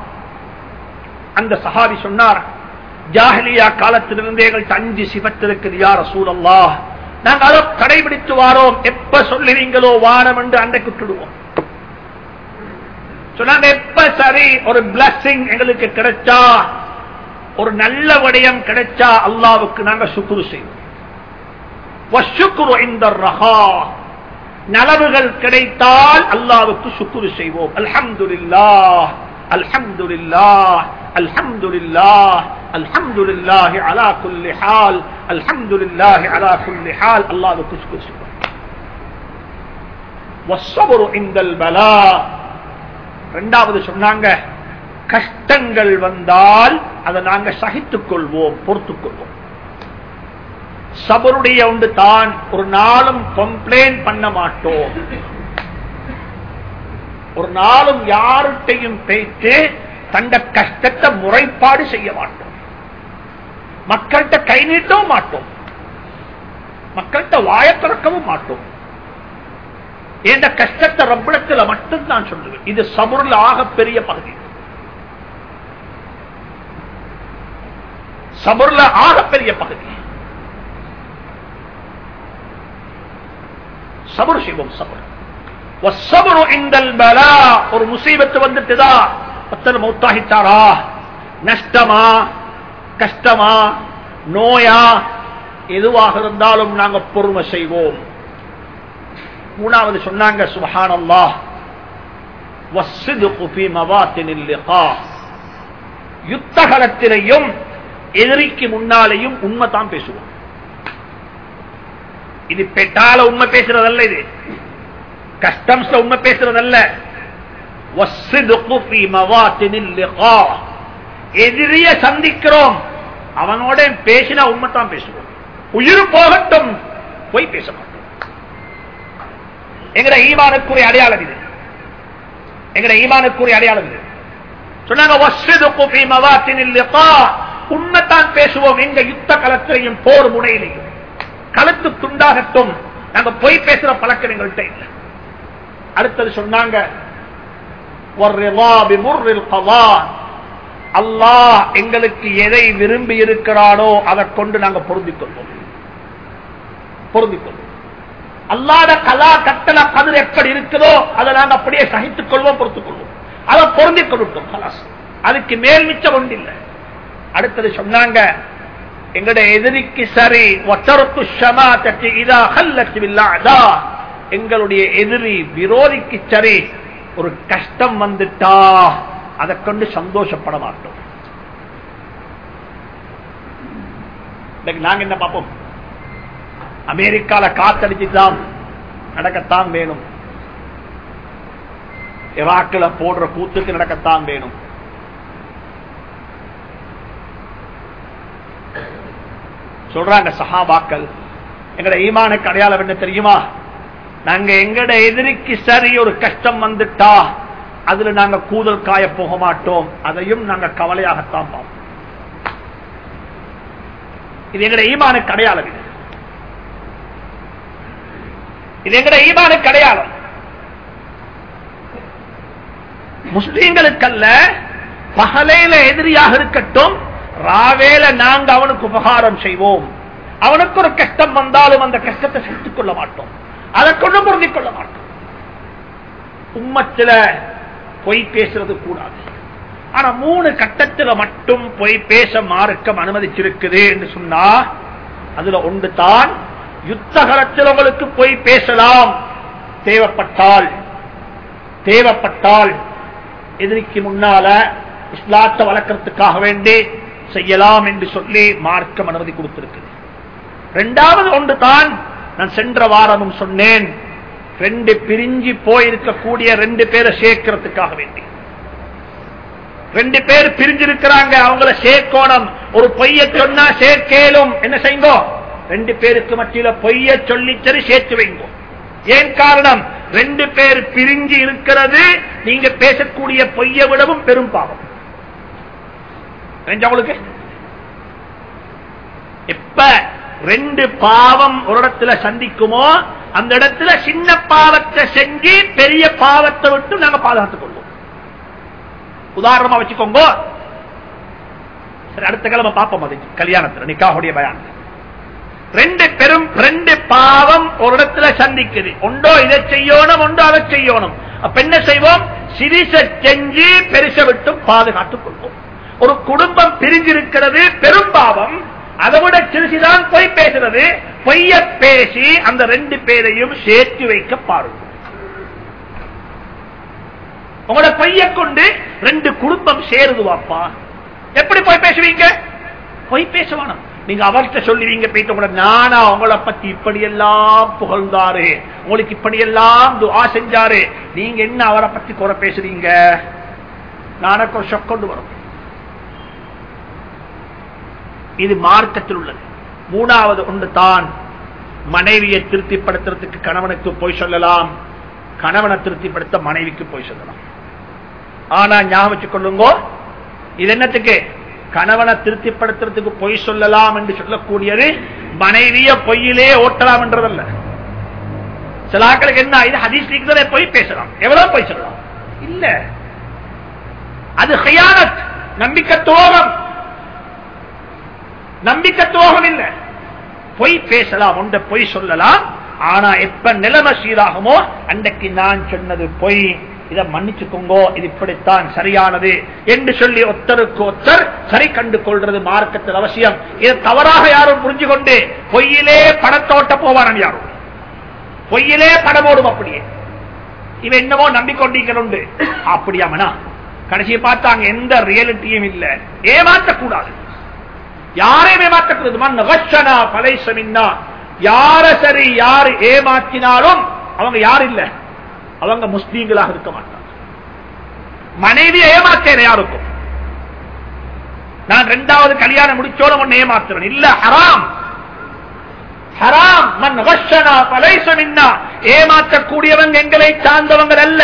[SPEAKER 1] அந்த சஹாபி சொன்னார் ஜாஹிலியா காலத்திலிருந்தே எங்கள்கிட்ட அஞ்சு சிபத்து இருக்குது யார் சூழல்லா நாங்க அதை கடைபிடித்து வாரோம் எப்ப சொல்லுவீங்களோ வாரம் என்று அன்றைக்கு விட்டுடுவோம் சொன்னாங்க எப்ப சரி ஒரு பிளஸிங் எங்களுக்கு கிடைச்சா ஒரு நல்ல விடயம் கிடைச்சா அல்லாவுக்கு நாங்க சுக்குரு செய்வோம் வஷ்ஷுக்ரு இந்த ரஹா நலவுகள் கிடைத்தால் அல்லாவுக்கு சுக்குரு செய்வோம் அல்ஹம்துலில்லாஹ் அல்ஹம்துலில்லாஹ் அல்ஹம்துலில்லாஹ் அல்ஹம்துலில்லாஹி அலா குல்லி ஹால் அல்ஹம்துலில்லாஹி அலா குல்லி ஹால் அல்லாவுக்கு சுக்குரு செய்வோம் வஸ்ஸபரு இந்தல் பலா ரெண்டாவது சொன்னாங்க கஷ்டங்கள் வந்தால் அதை நாங்க சகித்துக் கொள்வோம் பொறுத்துக் கொள்வோம் சபருடைய உண்டு தான் ஒரு நாளும் கம்ப்ளைண்ட் பண்ண மாட்டோம் ஒரு நாளும் யார்கிட்டையும் பேச்சு தந்த கஷ்டத்தை முறைப்பாடு செய்ய மாட்டோம் மக்கள்கிட்ட கை நீட்டவும் மாட்டோம் மக்கள்கிட்ட வாய திறக்கவும் மாட்டோம் என்ற கஷ்டத்தை ரப்பிடத்துல மட்டும் நான் சொல்லுவேன் இது சபுரில் ஆக பெரிய பகுதி சபுர்ல ஆக பெரிய பகுதி சபுர் செய்வோம் சபுர் வஸ்ஸபுரு இந்தல் பலா ஒரு முசீபத்து வந்துட்டுதா பத்தல் மௌத்தாகிட்டாரா நஷ்டமா கஷ்டமா நோயா எதுவாக இருந்தாலும் நாங்க பொறுமை செய்வோம் மூணாவது சொன்னாங்க சுபஹானல்லாஹ் வஸ்ஸிதுகு ஃபீ மவாத்தினில் லிகா யுத்த களத்திலையும் எதிரிக்கு முன்னாலேயும் உண்மை தான் பேசுவோம் இது பெட்டால உண்மை பேசுறதல்ல இது கஸ்டம்ஸ்ல உண்மை பேசுறதல்ல வஸ்ஸிதுகு ஃபீ மவாத்தினில் லிகா எதிரிய சந்திக்கிறோம் அவனோட பேசினா உண்மை தான் பேசுவோம் உயிர் போகட்டும் போய் பேச மாட்டோம் எங்கட ஈமானுக்குரிய அடையாளம் இது எங்கட ஈமானுக்குரிய அடையாளம் இது சொன்னாங்க வஸ்ஸிதுகு ஃபீ மவாத்தினில் லிகா உண்மைத்தான் பேசுவோம் எங்க யுத்த களத்திலையும் போர் முனையிலையும் களத்து துண்டாகட்டும் நாங்க பொய் பேசுற பழக்கம் எங்கள்கிட்ட இல்லை அடுத்தது சொன்னாங்க அல்லாஹ் எங்களுக்கு எதை விரும்பி இருக்கிறானோ அதை கொண்டு நாங்க பொருந்திக் கொள்வோம் பொருந்திக் கொள்வோம் அல்லாத கலா கட்டளை கதிர் எப்படி இருக்குதோ அதை நாங்க அப்படியே சகித்துக் கொள்வோம் பொறுத்துக் கொள்வோம் அதை பொருந்திக் கொள்ளட்டும் கலாஸ் அதுக்கு மேல் மிச்சம் ஒன்றில்லை அடுத்தது சொன்னாங்க எங்களுடைய எதிரிக்கு சரி ஒத்தருக்கு ஷமா தட்டி இதா ஹல்லத்து எங்களுடைய எதிரி விரோதிக்கு சரி ஒரு கஷ்டம் வந்துட்டா அதை கொண்டு சந்தோஷப்பட மாட்டோம் நாங்க என்ன பார்ப்போம் அமெரிக்கால காத்தடிச்சுதான் நடக்கத்தான் வேணும் ஈராக்கில் போடுற கூத்துக்கு நடக்கத்தான் வேணும் சொல்றாங்க சஹாபாக்கள் எங்கட ஈமானுக்கு அடையாளம் என்ன தெரியுமா நாங்க எங்கட எதிரிக்கு சரி ஒரு கஷ்டம் வந்துட்டா அதுல நாங்க கூதல் காய போக மாட்டோம் அதையும் நாங்க கவலையாகத்தான் பார்ப்போம் இது எங்கட ஈமானுக்கு அடையாளம் இது இது எங்கட ஈமானுக்கு அடையாளம் முஸ்லீம்களுக்கல்ல பகலையில எதிரியாக இருக்கட்டும் ராவேல நாங்க அவனுக்கு உபகாரம் செய்வோம் அவனுக்கு ஒரு கஷ்டம் வந்தாலும் அந்த கஷ்டத்தை சகித்துக் கொள்ள மாட்டோம் அதை கொண்டு பொருந்திக் கொள்ள மாட்டோம் உம்மத்தில பொய் பேசுறது கூடாது ஆனா மூணு கட்டத்துல மட்டும் பொய் பேச மார்க்கம் அனுமதிச்சிருக்குது என்று சொன்னா அதுல ஒன்று தான் யுத்த காலத்தில் உங்களுக்கு பொய் பேசலாம் தேவைப்பட்டால் தேவைப்பட்டால் எதிரிக்கு முன்னால இஸ்லாத்தை வளர்க்கறதுக்காக வேண்டி செய்யலாம் என்று சொல்லி மார்க்கம் அனுமதி கொடுத்திருக்குது இரண்டாவது ஒன்று தான் நான் சென்ற வாரமும் சொன்னேன் ரெண்டு பிரிஞ்சு போயிருக்கக்கூடிய ரெண்டு பேரை சேர்க்கிறதுக்காக வேண்டி ரெண்டு பேர் பிரிஞ்சிருக்கிறாங்க அவங்கள சேர்க்கோணம் ஒரு பொய்ய சொன்னா சேர்க்கேலும் என்ன செய்யுங்கோ ரெண்டு பேருக்கு மத்தியில பொய்ய சொல்லி சரி சேர்த்து வைங்கோ ஏன் காரணம் ரெண்டு பேர் பிரிஞ்சு இருக்கிறது நீங்க பேசக்கூடிய பொய்ய விடவும் பெரும் பாவம் உங்களுக்கு எப்ப ரெண்டு பாவம் ஒரு இடத்துல சந்திக்குமோ அந்த இடத்துல சின்ன பாவத்தை செஞ்சு பெரிய பாவத்தை விட்டு நாங்க பாதுகாத்துக் கொள்வோம் உதாரணமா வச்சுக்கோங்க சரி அடுத்த கிழமை பார்ப்போம் அது கல்யாணத்துல நிக்காவுடைய பயான் ரெண்டு பெரும் ரெண்டு பாவம் ஒரு இடத்துல சந்திக்குது ஒன்றோ இதை செய்யணும் ஒன்றோ அதை செய்யணும் அப்ப என்ன செய்வோம் சிரிச செஞ்சு பெருச விட்டு பாதுகாத்துக் கொள்வோம் ஒரு குடும்பம் பிரிஞ்சிருக்கிறது பெரும் பாவம் அதை விட சிறுசிதான் பொய் பேசுறது பொய்ய பேசி அந்த ரெண்டு பேரையும் சேர்த்து வைக்க பாருங்க உங்களோட பொய்ய கொண்டு ரெண்டு குடும்பம் சேருதுவாப்பா எப்படி போய் பேசுவீங்க பொய் பேசுவானா நீங்க அவர்கிட்ட சொல்லுவீங்க போயிட்டு உங்களோட நானா உங்களை பத்தி இப்படி எல்லாம் புகழ்ந்தாரு உங்களுக்கு இப்படி எல்லாம் துவா செஞ்சாரு நீங்க என்ன அவரை பத்தி குறை பேசுறீங்க நானக்கு ஒரு ஷொக் கொண்டு வரும் இது மார்க்கத்தில் உள்ளது மூணாவது ஒன்று தான் மனைவியை திருப்திப்படுத்துறதுக்கு கணவனுக்கு போய் சொல்லலாம் கணவனை திருப்திப்படுத்த மனைவிக்கு போய் சொல்லலாம் ஆனா ஞாபகம் வச்சுக் கொள்ளுங்க இது என்னத்துக்கு கணவனை திருப்திப்படுத்துறதுக்கு பொய் சொல்லலாம் என்று சொல்லக்கூடியது மனைவிய பொய்யிலே ஓட்டலாம் என்றதல்ல சில ஆட்களுக்கு என்ன இது ஹதீஸ் நீக்குதலே பொய் பேசலாம் எவ்வளவு பொய் சொல்லலாம் இல்ல அது ஹியானத் நம்பிக்கை துரோகம் நம்பிக்கை துரோகம் இல்ல பொய் பேசலாம் ஒன்ற பொய் சொல்லலாம் ஆனா எப்ப நிலைமை சீராகுமோ அன்றைக்கு நான் சொன்னது பொய் இதை மன்னிச்சுக்கோங்கோ இது இப்படித்தான் சரியானது என்று சொல்லி ஒத்தருக்கு ஒத்தர் சரி கண்டு கொள்றது மார்க்கத்தில் அவசியம் இதை தவறாக யாரும் புரிஞ்சு கொண்டு பொய்யிலே பணத்தோட்ட போவான் யாரும் பொய்யிலே படம் ஓடும் அப்படியே இவன் என்னமோ நம்பிக்கொண்டிருக்கிறோண்டு அப்படியாமனா கடைசியை பார்த்தாங்க எந்த ரியாலிட்டியும் இல்ல ஏமாற்றக்கூடாது யாரையும் ஏமாற்றக்கூடாது மண் நகஷனா பலைசமின்னா யார சரி யார் ஏமாற்றினாலும் அவங்க யார் இல்ல அவங்க முஸ்லீம்களாக இருக்க மாட்டாங்க மனைவியை ஏமாத்தேன் யாருக்கும் நான் ரெண்டாவது கல்யாணம் முடிச்சோட ஒன்னு ஏமாத்துறேன் இல்ல ஹராம் ஹராம் மன் வஷனா பலைசமின்னா ஏமாற்றக்கூடியவங்க எங்களை சார்ந்தவங்க அல்ல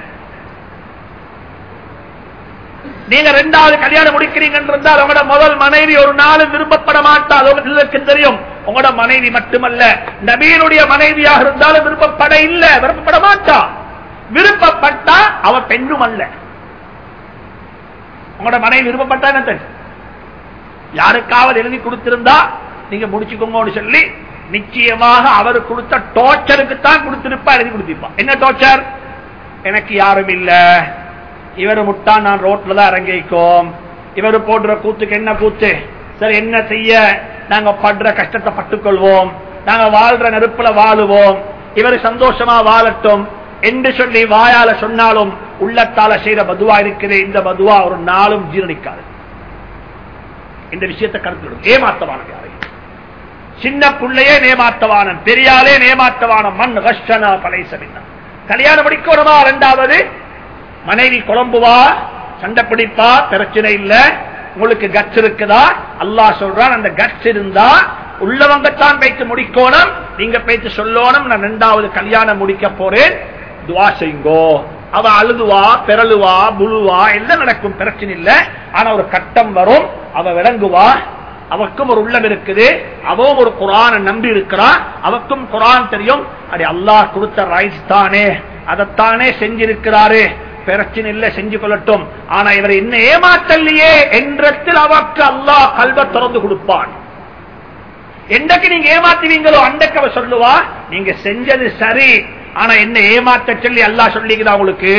[SPEAKER 1] நீங்க ரெண்டாவது கல்யாணம் முடிக்கிறீங்க இருந்தால் உங்களோட முதல் மனைவி ஒரு நாளும் விரும்பப்பட மாட்டாது உங்களுக்கு தெரியும் உங்களோட மனைவி மட்டுமல்ல நபீனுடைய மனைவியாக இருந்தாலும் விருப்பப்பட இல்ல விருப்பப்பட மாட்டா விருப்பப்பட்டா அவ பெண்ணும் அல்ல உங்களோட மனைவி விருப்பப்பட்டா என்ன தெரியும் யாருக்காவது எழுதி கொடுத்திருந்தா நீங்க முடிச்சுக்கோங்கன்னு சொல்லி நிச்சயமாக அவர் கொடுத்த டோர்ச்சருக்கு தான் கொடுத்திருப்பா எழுதி கொடுத்திருப்பா என்ன டோர்ச்சர் எனக்கு யாரும் இல்ல இவர் முட்டா நான் ரோட்ல தான் இறங்கிக்கோம் இவர் போடுற கூத்துக்கு என்ன கூத்து சரி என்ன செய்ய நாங்க படுற கஷ்டத்தை பட்டுக்கொள்வோம் நாங்க வாழ்ற நெருப்புல வாழுவோம் இவர் சந்தோஷமா வாழட்டும் என்று சொல்லி வாயால சொன்னாலும் உள்ளத்தால செய்யற பதுவா இருக்குது இந்த பதுவா ஒரு நாளும் ஜீரணிக்காது இந்த விஷயத்தை கருத்து ஏமாத்தவான யாரையும் சின்ன பிள்ளையே நேமாத்தவானன் பெரியாலே நேமாத்தவான மண் கஷ்டனா பலைசமின்னா கல்யாணம் முடிக்கணுமா ரெண்டாவது மனைவி குழம்புவா சண்டை பிடிப்பா பிரச்சனை இல்ல உங்களுக்கு கட்ஸ் இருக்குதா அல்லாஹ் சொல்றான் அந்த கட்ஸ் இருந்தா உள்ளவங்க தான் பேச்சு முடிக்கணும் நீங்க பேச்சு சொல்லணும் நான் ரெண்டாவது கல்யாணம் முடிக்க போறேன் துவா செய்யுங்கோ அவ அழுதுவா பெறலுவா புழுவா எல்லாம் நடக்கும் பிரச்சனை இல்ல ஆனா ஒரு கட்டம் வரும் அவ விளங்குவா அவக்கும் ஒரு உள்ளம் இருக்குது அவன் ஒரு குரான நம்பி இருக்கிறான் அவக்கும் குரான் தெரியும் அடி அல்லாஹ் கொடுத்த ரைட்ஸ் தானே அதைத்தானே செஞ்சிருக்கிறாரு பிரச்சனை இல்ல செஞ்சு கொள்ளட்டும் ஆனா இவர் என்ன ஏமாற்றலையே என்றத்தில் அவருக்கு அல்லாஹ் கல்வ திறந்து கொடுப்பான் என்றைக்கு நீங்க ஏமாத்துவீங்களோ அன்றைக்கு அவ சொல்லுவா நீங்க செஞ்சது சரி ஆனா என்ன ஏமாத்த சொல்லி அல்லாஹ் சொல்லிக்கிறா உங்களுக்கு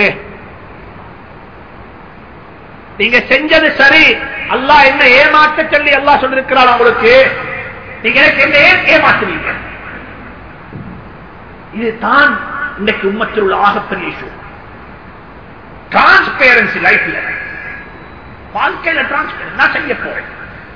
[SPEAKER 1] நீங்க செஞ்சது சரி அல்லாஹ் என்ன ஏமாத்த சொல்லி அல்லாஹ் சொல்லிருக்கிறார் உங்களுக்கு நீங்க எனக்கு என்ன ஏன் ஏமாத்துவீங்க இதுதான் இன்னைக்கு உம்மத்தில் உள்ள ஆகப்பெரிய இஷ்யூ டிரான்ஸ்பேரன்சி லைஃப்ல வாழ்க்கையில டிரான்ஸ்பேரன் நான் செய்ய போறேன்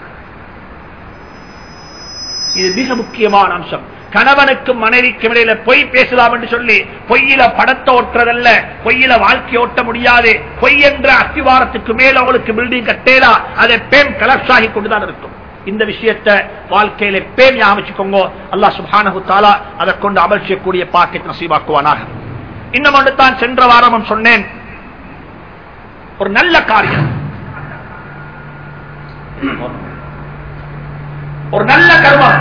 [SPEAKER 1] இது மிக முக்கியமான அம்சம் கணவனுக்கும் மனைவிக்கும் இடையில பொய் பேசலாம் என்று சொல்லி பொய்யில படத்தை ஓட்டுறதல்ல பொய்யில வாழ்க்கை ஓட்ட முடியாது பொய் என்ற அஸ்திவாரத்துக்கு மேல அவங்களுக்கு பில்டிங் கட்டேலா அதை பேம் கலப்ஸாகி கொண்டுதான் இருக்கும் இந்த விஷயத்தை வாழ்க்கையில பேம் அமைச்சுக்கோங்க அல்லா சுபானு தாலா அதை கொண்டு அமல் செய்யக்கூடிய பாக்கெட் நசீவாக்குவானாக இன்னும் ஒன்று தான் சென்ற வாரமும் சொன்னேன் ஒரு நல்ல காரியம் ஒரு நல்ல கர்மம்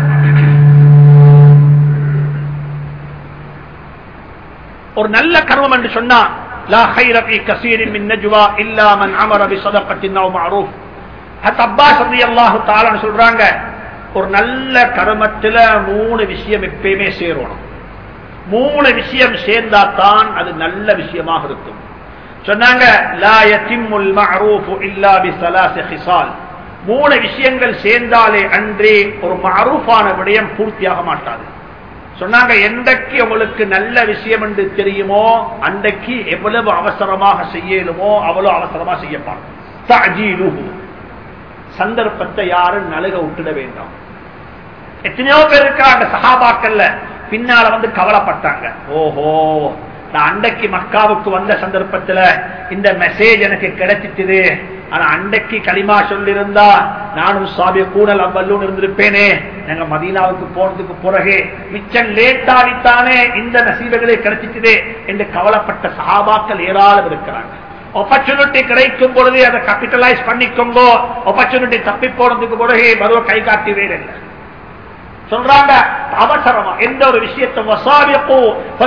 [SPEAKER 1] ஒரு நல்ல கர்மம் என்று சொன்னா லா خير في كثير من نجوى الا من امر بصدقه او معروف ஹத் அப்பாஸ் ரலியல்லாஹு தஆலா சொல்றாங்க ஒரு நல்ல கர்மத்துல மூணு விஷயம் எப்பயுமே சேரணும் மூணு விஷயம் சேர்ந்தா தான் அது நல்ல விஷயமாக இருக்கும் சொன்னாங்க லா யதிம்முல் மஅரூஃபு இல்லா பிஸலாசி ஹிசால் மூணு விஷயங்கள் சேர்ந்தாலே அன்றே ஒரு மஅரூஃபான விடயம் பூர்த்தியாக மாட்டாது சொன்னாங்க எந்தக்கு உங்களுக்கு நல்ல விஷயம் என்று தெரியுமோ அன்றைக்கு எவ்வளவு அவசரமாக செய்யலுமோ அவ்வளவு அவசரமா செய்யப்பாங்க சந்தர்ப்பத்தை யாரும் நழுக விட்டுட வேண்டாம் எத்தனையோ பேர் இருக்காங்க சகாபாக்கல்ல பின்னால வந்து கவலைப்பட்டாங்க ஓஹோ நான் அண்டைக்கு மக்காவுக்கு வந்த சந்தர்ப்பத்துல இந்த மெசேஜ் எனக்கு கிடைச்சிட்டுது ஆனா அண்டைக்கு களிமா சொல்லிருந்தா நானும் சாபிய கூடல் அவ்வல்லூன் இருந்திருப்பேனே நாங்க மதீனாவுக்கு போனதுக்கு பிறகு மிச்சம் லேட்டாவித்தானே இந்த நசீபங்களே கிடைச்சிட்டுதே என்று கவலைப்பட்ட சகாபாக்கள் ஏராளம் இருக்கிறாங்க ஆப்பர்ச்சுனிட்டி கிடைக்கும் பொழுது அதை கேபிட்டலைஸ் பண்ணிக்கோங்க ஆப்பர்ச்சுனிட்டி தப்பி போனதுக்கு பிறகு வருவ கை காட்டி வேறு இல்லை சொல்றாங்க அவசரமா எந்த ஒரு விஷயத்தை வசாவியப்போ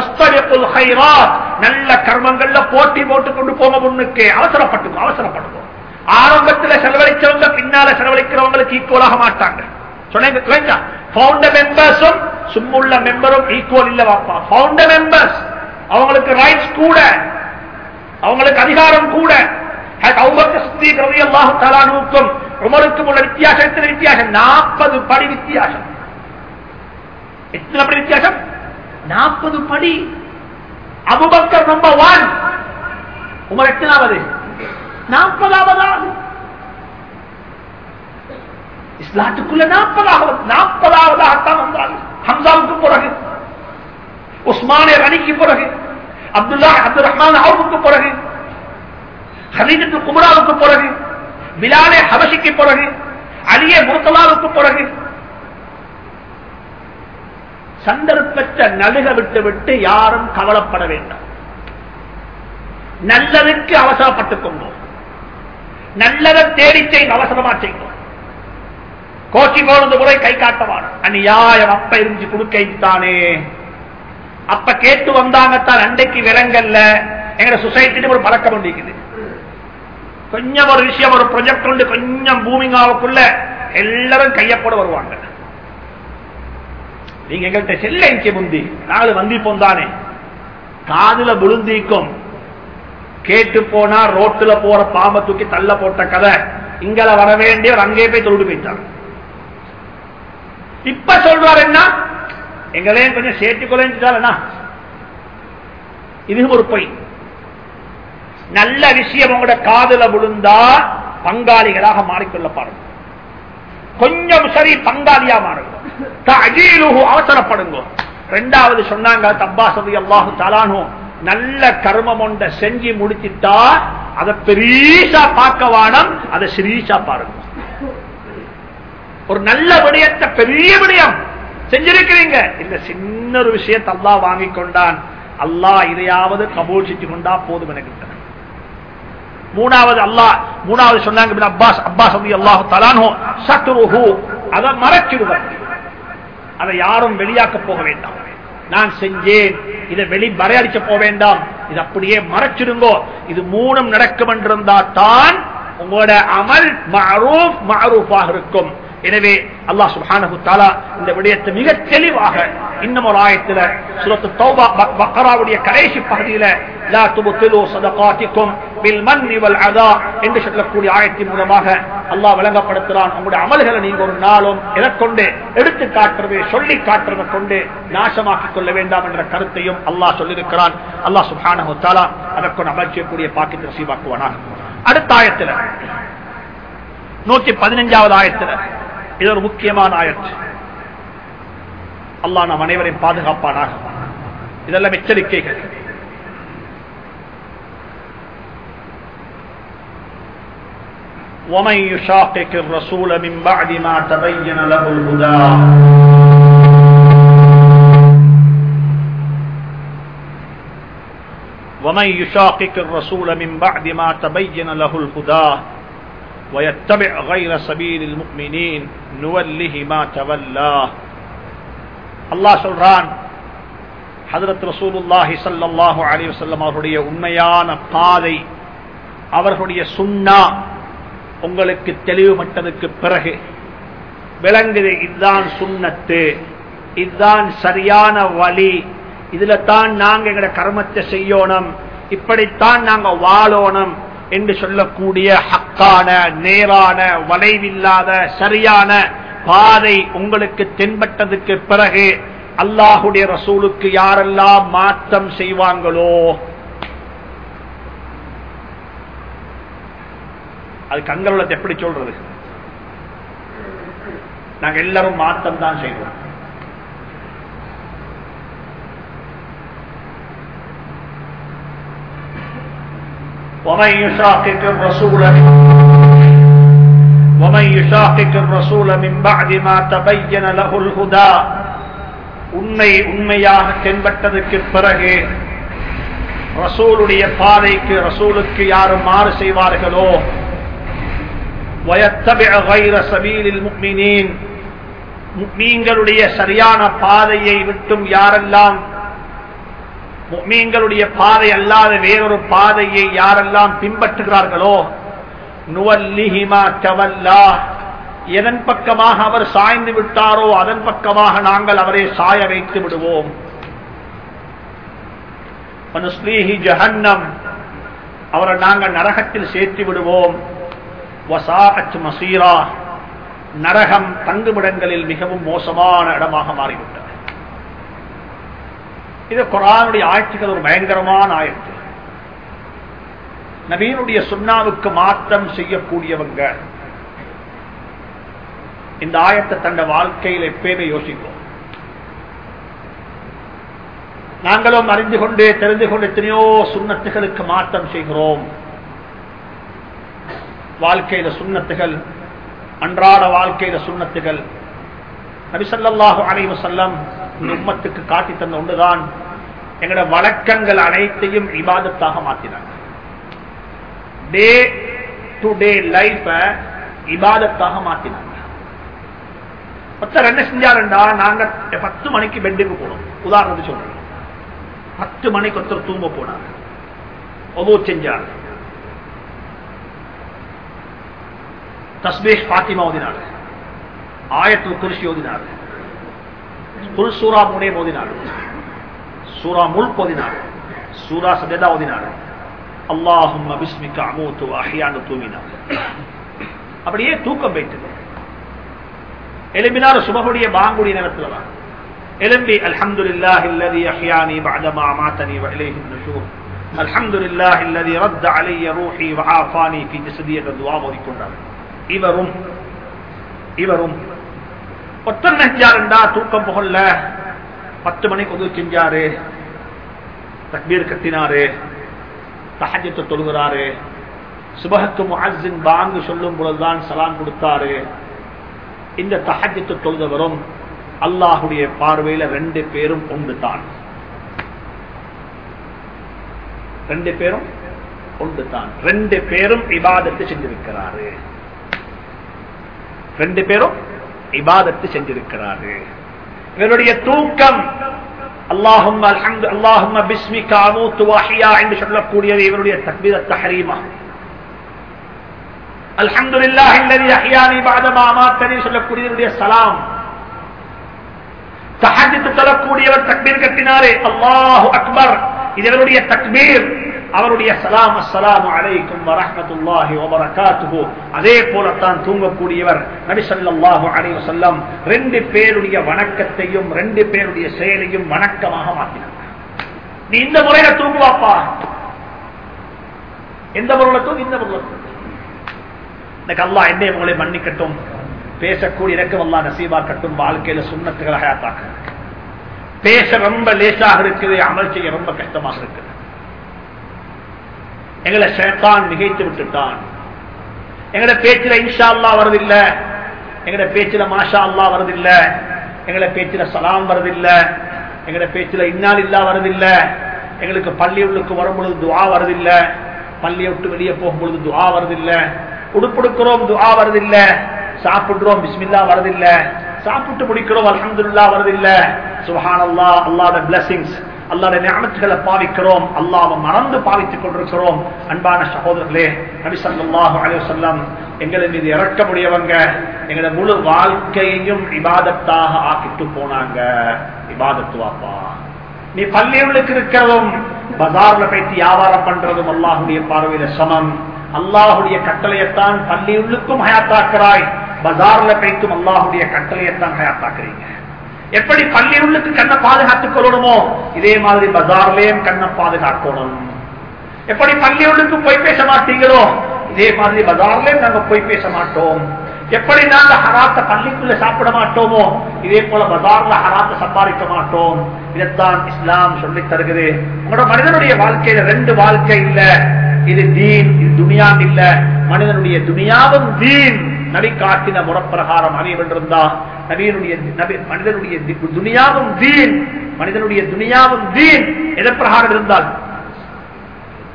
[SPEAKER 1] நல்ல கர்மங்கள்ல போட்டி போட்டு கொண்டு போங்க முன்னுக்கு அவசரப்பட்டு அவசரப்படுவோம் ஆரம்பத்துல செலவழிச்சவங்க பின்னால செலவழிக்கிறவங்களுக்கு ஈக்குவலாக மாட்டாங்க சொன்னீங்க பவுண்டர் மெம்பர்ஸும் சும்முள்ள மெம்பரும் ஈக்குவல் இல்ல வாப்பா பவுண்டர் மெம்பர்ஸ் அவங்களுக்கு ரைட்ஸ் கூட அவங்களுக்கு அதிகாரம் கூட அல்லாஹுக்கும் உமருக்கும் உள்ள வித்தியாசம் எத்தனை வித்தியாசம் நாற்பது படி வித்தியாசம் எத்தனை படி வித்தியாசம் நாற்பது படி அபுபக்கர் நம்பர் ஒன் உமர் எத்தனாவது நாற்பதாவதாவது இஸ்லாத்துக்குள்ள நாற்பதாவது நாற்பதாவதாகத்தான் வந்தாங்க ஹம்சாவுக்கு பிறகு உஸ்மானே ரனிக்கு பிறகு அப்துல்லா அப்துல் ரஹ்மான் அவுக்கு பிறகு ஹலீஜத்து குமராவுக்கு பிறகு பிலாலே ஹபஷிக்கு பிறகு அலியே முர்த்தலாவுக்கு பிறகு சந்தர்ப்பத்தை நழுக விட்டு விட்டு யாரும் கவலைப்பட வேண்டாம் நல்லதுக்கு அவசரப்பட்டுக் கொண்டோம் நல்லதை தேடி செய்யும் அவசரமா செய்யும் கோச்சி கோலந்து முறை கை காட்டவான அநியாயம் அப்ப இருந்து கொடுத்தானே அப்ப கேட்டு வந்தாங்கத்தான் அண்டைக்கு விலங்கல்ல எங்க சொசைட்டி ஒரு பழக்கம் இருக்குது கொஞ்சம் ஒரு விஷயம் ஒரு ப்ரொஜெக்ட் உண்டு கொஞ்சம் பூமிங்காவுக்குள்ள எல்லாரும் கையப்பட வருவாங்க நீங்க எங்கள்கிட்ட செல்ல இங்கே முந்தி நாலு வந்திப்போம் தானே காதுல விழுந்திக்கும் கேட்டு போனா ரோட்டுல போற பாம்பை தூக்கி தள்ள போட்ட கதை இங்கல வர வேண்டியவர் அங்கே போய் தொழுடு போயிட்டாங்க இப்ப சொல்றாரு என்ன எங்களையும் கொஞ்சம் சேர்த்து கொலைஞ்சுட்டாருன்னா இது ஒரு பொய் நல்ல விஷயம் உங்களோட காதல விழுந்தா பங்காளிகளாக மாறிக்கொள்ள பாருங்க கொஞ்சம் சரி பங்காளியா மாறுங்க அவசரப்படுங்க ரெண்டாவது சொன்னாங்க தப்பா சதி அல்லாஹு தலானோ நல்ல கர்மம் ஒன்றை செஞ்சு முடிச்சிட்டா அதை பெரியசா பார்க்க வானம் அதை சிரீசா பாருங்க ஒரு நல்ல விடயத்தை பெரிய விடயம் செஞ்சிருக்கிறீங்க இந்த சின்ன ஒரு விஷயத்தை அல்லா வாங்கி கொண்டான் அல்லாஹ் இதையாவது கபூல் செஞ்சு கொண்டா போதும் எனக்கு மூணாவது அல்லாஹ் மூணாவது சொன்னாங்க அப்பாஸ் அப்பாஸ் அல்லாஹு தலானோ சத்ருஹு அதை மறைச்சிடுவர் அதை யாரும் வெளியாக்க போக வேண்டாம் நான் செஞ்சேன் இதை வெளி வரையடிச்ச போக வேண்டாம் இது அப்படியே மறைச்சிடுங்கோ இது மூணும் நடக்கும் என்றிருந்தா தான் உங்களோட அமல் மரூப் மரூஃபாக இருக்கும் எனவே அல்லாஹ் சுப்ஹானஹு தஆலா இந்த விடயத்தை மிக தெளிவாக இன்னும் ஒரு ஆயத்துல சூரத்து தௌபா பக்கராவுடைய கடைசி பகுதியில லா துபத்திலு சதகாத்திக்கும் பில் மன்னி வல் அதா என்று சொல்லக்கூடிய ஆயத்தின் மூலமாக அல்லாஹ் விளங்கப்படுத்துறான் உங்களுடைய அமல்களை நீங்க ஒரு நாளும் எதற்கொண்டு எடுத்து காட்டுறது சொல்லி காட்டுறதை கொண்டு நாசமாக்கிக் கொள்ள வேண்டாம் என்ற கருத்தையும் அல்லாஹ் சொல்லியிருக்கிறான் அல்லாஹ் சுப்ஹானஹு தஆலா அதற்கொண்டு அமல் செய்யக்கூடிய பாக்கியத்தை நசீபாக்குவானாக அடுத்த ஆயத்துல நூற்றி பதினஞ்சாவது ஆயத்துல இது ஒரு முக்கியமான ஆயத்து அல்லாஹ் நாம் அனைவரையும் பாதுகாப்பானாக இதெல்லாம் எச்சரிக்கைகள் ومن يشاقق الرسول من بعد ما تبين له الهدى ومن يشاقق الرسول من بعد ما تبين له الهدى ويتبع غير سبيل المؤمنين نوله ما تولى அல்லாஹ் சொல்றான் ஹதரத் ரசூலுல்லாஹி ஸல்லல்லாஹு அலைஹி வஸல்லம் அவருடைய உண்மையான பாதை அவர்களுடைய சுன்னா உங்களுக்கு தெளிவுபட்டதுக்கு பிறகு விளங்குது இதுதான் சுண்ணத்து இதுதான் சரியான வழி இதுல தான் நாங்க எங்கட கர்மத்தை செய்யணும் இப்படித்தான் நாங்க வாழணும் என்று சொல்லக்கூடிய ஹக்கான நேரான வளைவில்லாத சரியான பாதை உங்களுக்கு தென்பட்டதுக்கு பிறகு அல்லாஹுடைய ரசூலுக்கு யாரெல்லாம் மாற்றம் செய்வாங்களோ அது கண்களுள்ளத்தை எப்படி சொல்றது நாங்க எல்லாரும் மாற்றம் தான் செய்வோம் ومن يشاقق الرسول ومن يشاقق الرسول من بعد ما تبين له الهدى உண்மை உண்மையாக தென்பட்டதற்கு பிறகு ரசூலுடைய பாதைக்கு ரசூலுக்கு யாரும் மாறு செய்வார்களோ وَيَتَّبِعْ غَيْرَ سَبِيلِ الْمُؤْمِنِينَ முக்மீன்களுடைய சரியான பாதையை விட்டும் யாரெல்லாம் முக்மீன்களுடைய பாதை அல்லாத வேறொரு பாதையை யாரெல்லாம் பின்பற்றுகிறார்களோ நுவல்லிஹிமா தவல்லா எதன் பக்கமாக அவர் சாய்ந்து விட்டாரோ அதன் பக்கமாக நாங்கள் அவரை சாய வைத்து விடுவோம் வனுஸ்லீஹி ஜஹன்னம் அவரை நாங்கள் நரகத்தில் சேர்த்து விடுவோம் வசாஅத் மசீரா நரகம் தங்குமிடங்களில் மிகவும் மோசமான இடமாக மாறிவிட்டது இது குரானுடைய ஆட்சிகள் ஒரு பயங்கரமான ஆயத்து நபீனுடைய சுண்ணாவுக்கு மாற்றம் செய்யக்கூடியவங்க இந்த ஆயத்தை தன்னை வாழ்க்கையில் எப்பயுமே யோசிக்கும் நாங்களும் அறிந்து கொண்டு தெரிந்து கொண்டு எத்தனையோ சுண்ணத்துகளுக்கு மாற்றம் செய்கிறோம் வாழ்க்கையில சுண்ணத்துகள் அன்றாட வாழ்க்கையில சுண்ணத்துகள் நபிசல்லாஹு அலைவு செல்லம் இந்த உம்மத்துக்கு காட்டி தந்த ஒன்றுதான் எங்களோட வழக்கங்கள் அனைத்தையும் இபாதத்தாக மாற்றினாங்க டே டு டே லைஃப இபாதத்தாக மாற்றினாங்க ஒருத்தர் என்ன செஞ்சாருண்டா நாங்க பத்து மணிக்கு பெட்டுக்கு போனோம் உதாரணத்துக்கு சொல்றோம் பத்து மணிக்கு ஒருத்தர் தூங்க போனாங்க ஒவ்வொரு செஞ்சார் தஸ்பேஷ் பாத்திமா ஓதினார் ஆயத்தில் குருஷி ஓதினார் குல் சூரா முனே ஓதினார் சூரா முல் ஓதினார் சூரா சதேதா ஓதினார் அல்லாஹும் பிஸ்மிக்க அமூத்து அஹியான்னு தூங்கினார் அப்படியே தூக்கம் வைத்தது எலும்பினார் சுபகுடைய பாங்குடைய நேரத்தில் தான் எலும்பி அல்ஹம்துலில்லாஹி அல்லதி அஹ்யானி பஅதமா அமாதனி வ இலைஹி நுஷூர் அல்ஹம்துலில்லாஹி அல்லதி ரத்த அலைய ரூஹி வ ஆஃபானி ஃபீ ஜஸதி என்ற துஆ ஓதிக்கொண்டார் இவரும் இவரும் ஒத்தர் நெஞ்சாருண்டா தூக்கம் புகழ்ல பத்து மணிக்கு உதவி செஞ்சாரு தக்பீர் கத்தினாரு தஹஜத்தை தொழுகிறாரு சுபஹத்து முஅஸ்ஸின் பாங்கு சொல்லும் பொழுதுதான் சலாம் கொடுத்தாரு இந்த தஹஜத்தை தொழுதவரும் அல்லாஹுடைய பார்வையில ரெண்டு பேரும் ஒன்று தான் ரெண்டு பேரும் ஒன்று தான் ரெண்டு பேரும் இபாதத்தை செஞ்சிருக்கிறாரு ரெண்டு பேரும் இபாதத்து செஞ்சிருக்கிறாரு இவருடைய தூக்கம் அல்லாஹும் அல்ஹம்து அல்லாஹும் பிஸ்மிக அமூத்து வஹியா என்று சொல்லக்கூடியது இவருடைய தக்பீர தஹரீமா அல்ஹம்துலில்லாஹி அல்லதி அஹ்யானி பஅதமா அமாத்தனி சொல்லக்கூடியவருடைய சலாம் தஹஜ்ஜத் சொல்லக்கூடியவர் தக்பீர் கட்டினாரே அல்லாஹு அக்பர் இது இவருடைய தக்பீர் அவருடைய சலாம் அஸ்ஸலாமு அலைக்கும் வரஹ்மத்துல்லாஹி வபரகாத்துஹு அதே போலத்தான் தூங்கக்கூடியவர் நபி ஸல்லல்லாஹு அலைஹி வஸல்லம் ரெண்டு பேருடைய வணக்கத்தையும் ரெண்டு பேருடைய செயலையும் வணக்கமாக மாற்றினார் நீ இந்த முறையில தூங்குவாப்பா எந்த முறையில தூங்கு இந்த முறையில தூங்கு எனக்கு அல்லாஹ் என்னை உங்களை மன்னிக்கட்டும் பேசக்கூடிய இறக்கம் அல்லாஹ் நசீபாக்கட்டும் வாழ்க்கையில சுண்ணத்துகளை ஹயாத்தாக்க பேச ரொம்ப லேசாக இருக்குது அமல் செய்ய ரொம்ப கஷ்டமாக இருக்குது எங்களை ஷேத்தான் மிகைத்து விட்டுட்டான் எங்கட பேச்சில இன்ஷா அல்லா வருதில்ல எங்கட பேச்சில மாஷா அல்லா வருதில்ல எங்கட பேச்சில சலாம் வருதில்ல எங்கட பேச்சில இன்னால் இல்லா வருதில்ல எங்களுக்கு பள்ளி உள்ளுக்கு வரும் பொழுது துவா வருதில்ல பள்ளியை விட்டு வெளியே போகும் பொழுது துவா வருதில்ல உடுப்படுக்கிறோம் துவா வருதில்ல சாப்பிடுறோம் பிஸ்மில்லா வருதில்ல சாப்பிட்டு முடிக்கிறோம் அலமதுல்லா வருதில்ல சுஹான் அல்லா அல்லாத பிளஸிங்ஸ் அல்லாத ஞானத்துகளை பாவிக்கிறோம் அல்லாவை மறந்து பாவித்துக் கொண்டிருக்கிறோம் அன்பான சகோதரர்களே நபி சல்லாஹு அலைவசல்லம் எங்களை மீது இறக்க முடியவங்க எங்களை முழு வாழ்க்கையையும் இபாதத்தாக ஆக்கிட்டு போனாங்க இபாதத்துவாப்பா நீ பள்ளிகளுக்கு இருக்கிறதும் பஜார்ல போயிட்டு வியாபாரம் பண்றதும் அல்லாஹுடைய பார்வையில சமம் அல்லாஹுடைய கட்டளையத்தான் பள்ளியுள்ளுக்கும் ஹயாத்தாக்குறாய் பஜார்ல போய்த்தும் அல்லாஹுடைய கட்டளையத்தான் ஹயாத்தாக்குறீங்க எப்படி பள்ளியுள்ளுக்கு கண்ணை பாதுகாத்துக் கொள்ளணுமோ இதே மாதிரி பஜார்லயும் கண்ணை பாதுகாக்கணும் எப்படி பள்ளியுள்ளுக்கு போய் பேச மாட்டீங்களோ இதே மாதிரி பஜார்லயும் நாங்க போய் பேச மாட்டோம் எப்படி நாங்க ஹராத்த பள்ளிக்குள்ள சாப்பிட மாட்டோமோ இதே போல பஜார்ல ஹராத்த சம்பாதிக்க மாட்டோம் இதைத்தான் இஸ்லாம் சொல்லி தருகிறது உங்களோட மனிதனுடைய வாழ்க்கையில ரெண்டு வாழ்க்கை இல்ல இது தீன் இது துனியான் இல்ல மனிதனுடைய துனியாவும் தீன் நபி காட்டின முறப்பிரகாரம் அறிவென்றிருந்தா நபியனுடைய நபி மனிதனுடைய துனியாவும் தீன் மனிதனுடைய துனியாவும் தீன் எதன் பிரகாரம் இருந்தால்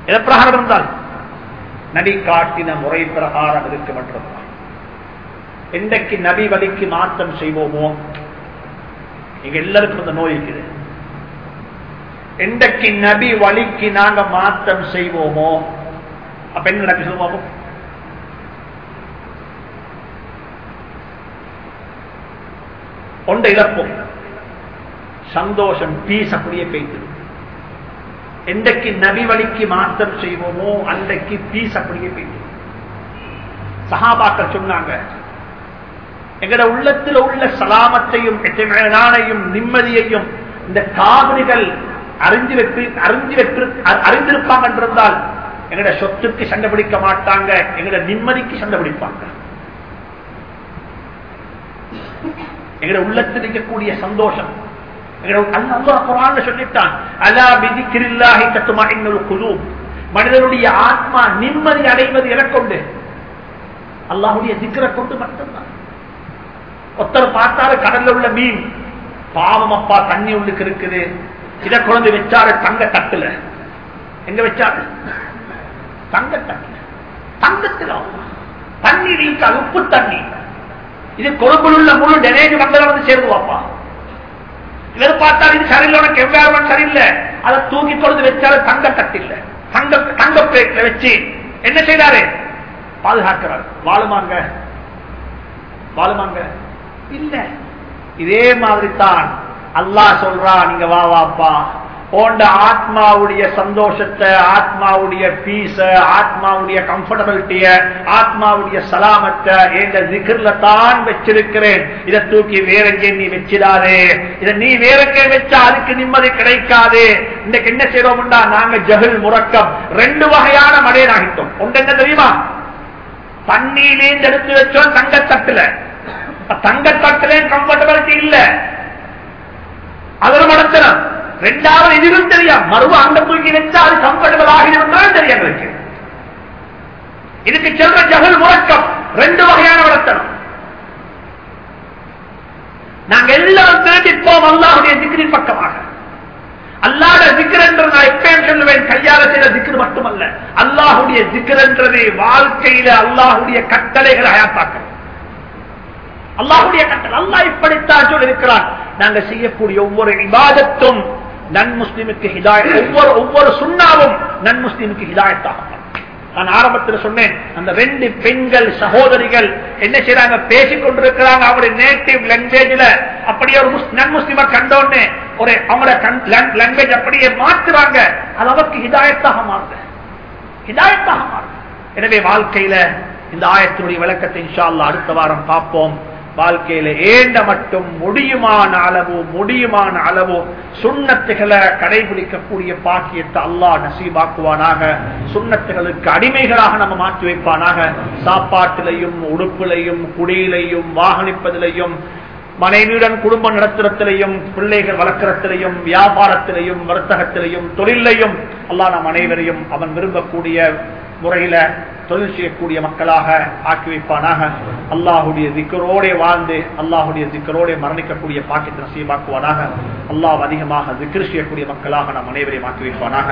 [SPEAKER 1] எதை பிரகாரம் இருந்தால் நபி காட்டின முறை பிரகாரம் இருக்கும் என்றுதான் என்றைக்கு நபி வழிக்கு மாற்றம் செய்வோமோ இங்க எல்லாருக்கும் இந்த நோய் இருக்குது என்றைக்கு நபி வழிக்கு நாங்க மாற்றம் செய்வோமோ அப்ப என்ன நடக்கு சொல்லுவோமோ ஒன்றை இழப்போம் சந்தோஷம் பீஸ் அப்படியே பெய்து என்றைக்கு நபி வழிக்கு மாற்றம் செய்வோமோ அன்றைக்கு பீஸ் அப்படியே பெய்து சகாபாக்கள் சொன்னாங்க எங்கட உள்ளத்தில் உள்ள சலாமத்தையும் எத்தனையும் நிம்மதியையும் இந்த காவிரிகள் அறிஞ்சு வெற்றி அறிஞ்சு வெற்று அறிந்திருப்பாங்க என்றிருந்தால் எங்கட சொத்துக்கு சண்டை பிடிக்க மாட்டாங்க எங்கட நிம்மதிக்கு சண்டை பிடிப்பாங்க எங்கட உள்ளத்தில் இருக்கக்கூடிய சந்தோஷம் சொல்லிட்டான் அலா விதிக்கிறில்லாஹி கத்துமா இன்னொரு குழு மனிதனுடைய ஆத்மா நிம்மதி அடைவது எனக்கொண்டு அல்லாஹுடைய திக்கரை கொண்டு மட்டும்தான் ஒருத்தர் பார்த்தாரு கடல்ல உள்ள மீன் பாவம் அப்பா தண்ணி உள்ளுக்கு இருக்குது இதை குழந்தை வச்சாரு தங்க தட்டுல எங்க வச்சாரு தங்க தட்டுல தங்கத்தில் தண்ணி நீக்காது உப்பு தண்ணி இது கொழும்பில் உள்ள முழு டெனேஜ் மங்கள வந்து சேருவாப்பா இவர் பார்த்தால் இது சரியில்லை உனக்கு எவ்வாறு சரியில்லை அதை தூக்கி கொண்டு வச்சாரு தங்க தட்டில்ல தங்க தங்க பிளேட்ல வச்சு என்ன செய்தாரு பாதுகாக்கிறார் வாழுமாங்க வாழுமாங்க இல்ல இதே மாதிரி தான் அல்லாஹ் சொல்றா நீங்க வா வாப்பா போன்ற ஆத்மாவுடைய சந்தோஷத்தை ஆத்மாவுடைய பீஸ ஆத்மாவுடைய கம்ஃபர்டபிலிட்டிய ஆத்மாவுடைய சலாமத்தை எங்க ஜிகர்ல தான் வச்சிருக்கிறேன் இதை தூக்கி வேற எங்கே நீ வச்சிடாதே இதை நீ வேற எங்கே வச்சா அதுக்கு நிம்மதி கிடைக்காது இன்னைக்கு என்ன செய்யறோம்டா நாங்க ஜஹில் முறக்கம் ரெண்டு வகையான மடையனாகிட்டோம் ஒன்று என்ன தெரியுமா தண்ணியிலேந்து எடுத்து வச்சோம் தங்கத்தட்டுல தங்கத்தட்டுல கம்ஃபர்டபிலிட்டி இல்ல அதில் மடத்தனம் ரெண்டாவது இதுவும் தெரியும் மறுவ அங்க தூக்கி வச்சா அது கம்ஃபர்டபிள் ஆகிடும் தெரியும் எங்களுக்கு இதுக்கு செல்ற ஜகல் முழக்கம் ரெண்டு வகையான வளர்த்தனம் நாங்க எல்லாம் தேடிப்போம் அல்லாஹுடைய திக்கிரின் பக்கமாக அல்லாத திக்கர் என்று நான் எப்பயும் சொல்லுவேன் கையால செய்த திக்கர் மட்டுமல்ல அல்லாஹுடைய திக்கர் என்றது வாழ்க்கையில அல்லாஹுடைய கட்டளைகளை அயாத்தாக்கள் அல்லாஹுடைய கட்டளை அல்லாஹ் இப்படித்தான் சொல்லியிருக்கிறான் நாங்க செய்யக்கூடிய ஒவ்வொரு விவாதத்தும் நன் முஸ்லிமுக்கு ஹிதாயத் ஒவ்வொரு ஒவ்வொரு சுண்ணாவும் நன் முஸ்லிமுக்கு ஹிதாயத்தாக நான் ஆரம்பத்தில் சொன்னேன் அந்த ரெண்டு பெண்கள் சகோதரிகள் என்ன செய்யறாங்க பேசிக் கொண்டிருக்கிறாங்க அவருடைய நேட்டிவ் லாங்குவேஜ்ல அப்படியே ஒரு நன் முஸ்லிம கண்டோன்னு ஒரு அவங்களோட லாங்குவேஜ் அப்படியே மாற்றுறாங்க அது அவருக்கு ஹிதாயத்தாக மாறுது ஹிதாயத்தாக மாறுது எனவே வாழ்க்கையில இந்த ஆயத்தினுடைய விளக்கத்தை இன்ஷா அல்லா அடுத்த வாரம் பார்ப்போம் வாழ்க்கையில ஏண்ட மட்டும் முடியுமான அளவு முடியுமான அளவு சுண்ணத்துகளை கடைபிடிக்கக்கூடிய பாக்கியத்தை அல்லாஹ் நசீபாக்குவானாக சுண்ணத்துகளுக்கு அடிமைகளாக நம்ம மாற்றி வைப்பானாக சாப்பாட்டிலையும் உடுப்பிலையும் குடியிலையும் வாகனிப்பதிலையும் மனைவியுடன் குடும்பம் நடத்துறத்திலையும் பிள்ளைகள் வளர்க்கிறத்திலையும் வியாபாரத்திலையும் வர்த்தகத்திலையும் தொழிலையும் அல்லாஹ் நம் அனைவரையும் அவன் விரும்பக்கூடிய முறையில தொழில் செய்யக்கூடிய மக்களாக ஆக்கி வைப்பானாக அல்லாஹுடைய திக்கரோட வாழ்ந்து அல்லாஹுடைய திக்கரோட மரணிக்கக்கூடிய பாக்கியத்தை நசீபாக்குவானாக அல்லாஹ் அதிகமாக திக்கர் செய்யக்கூடிய மக்களாக நாம் அனைவரையும் ஆக்கி வைப்பானாக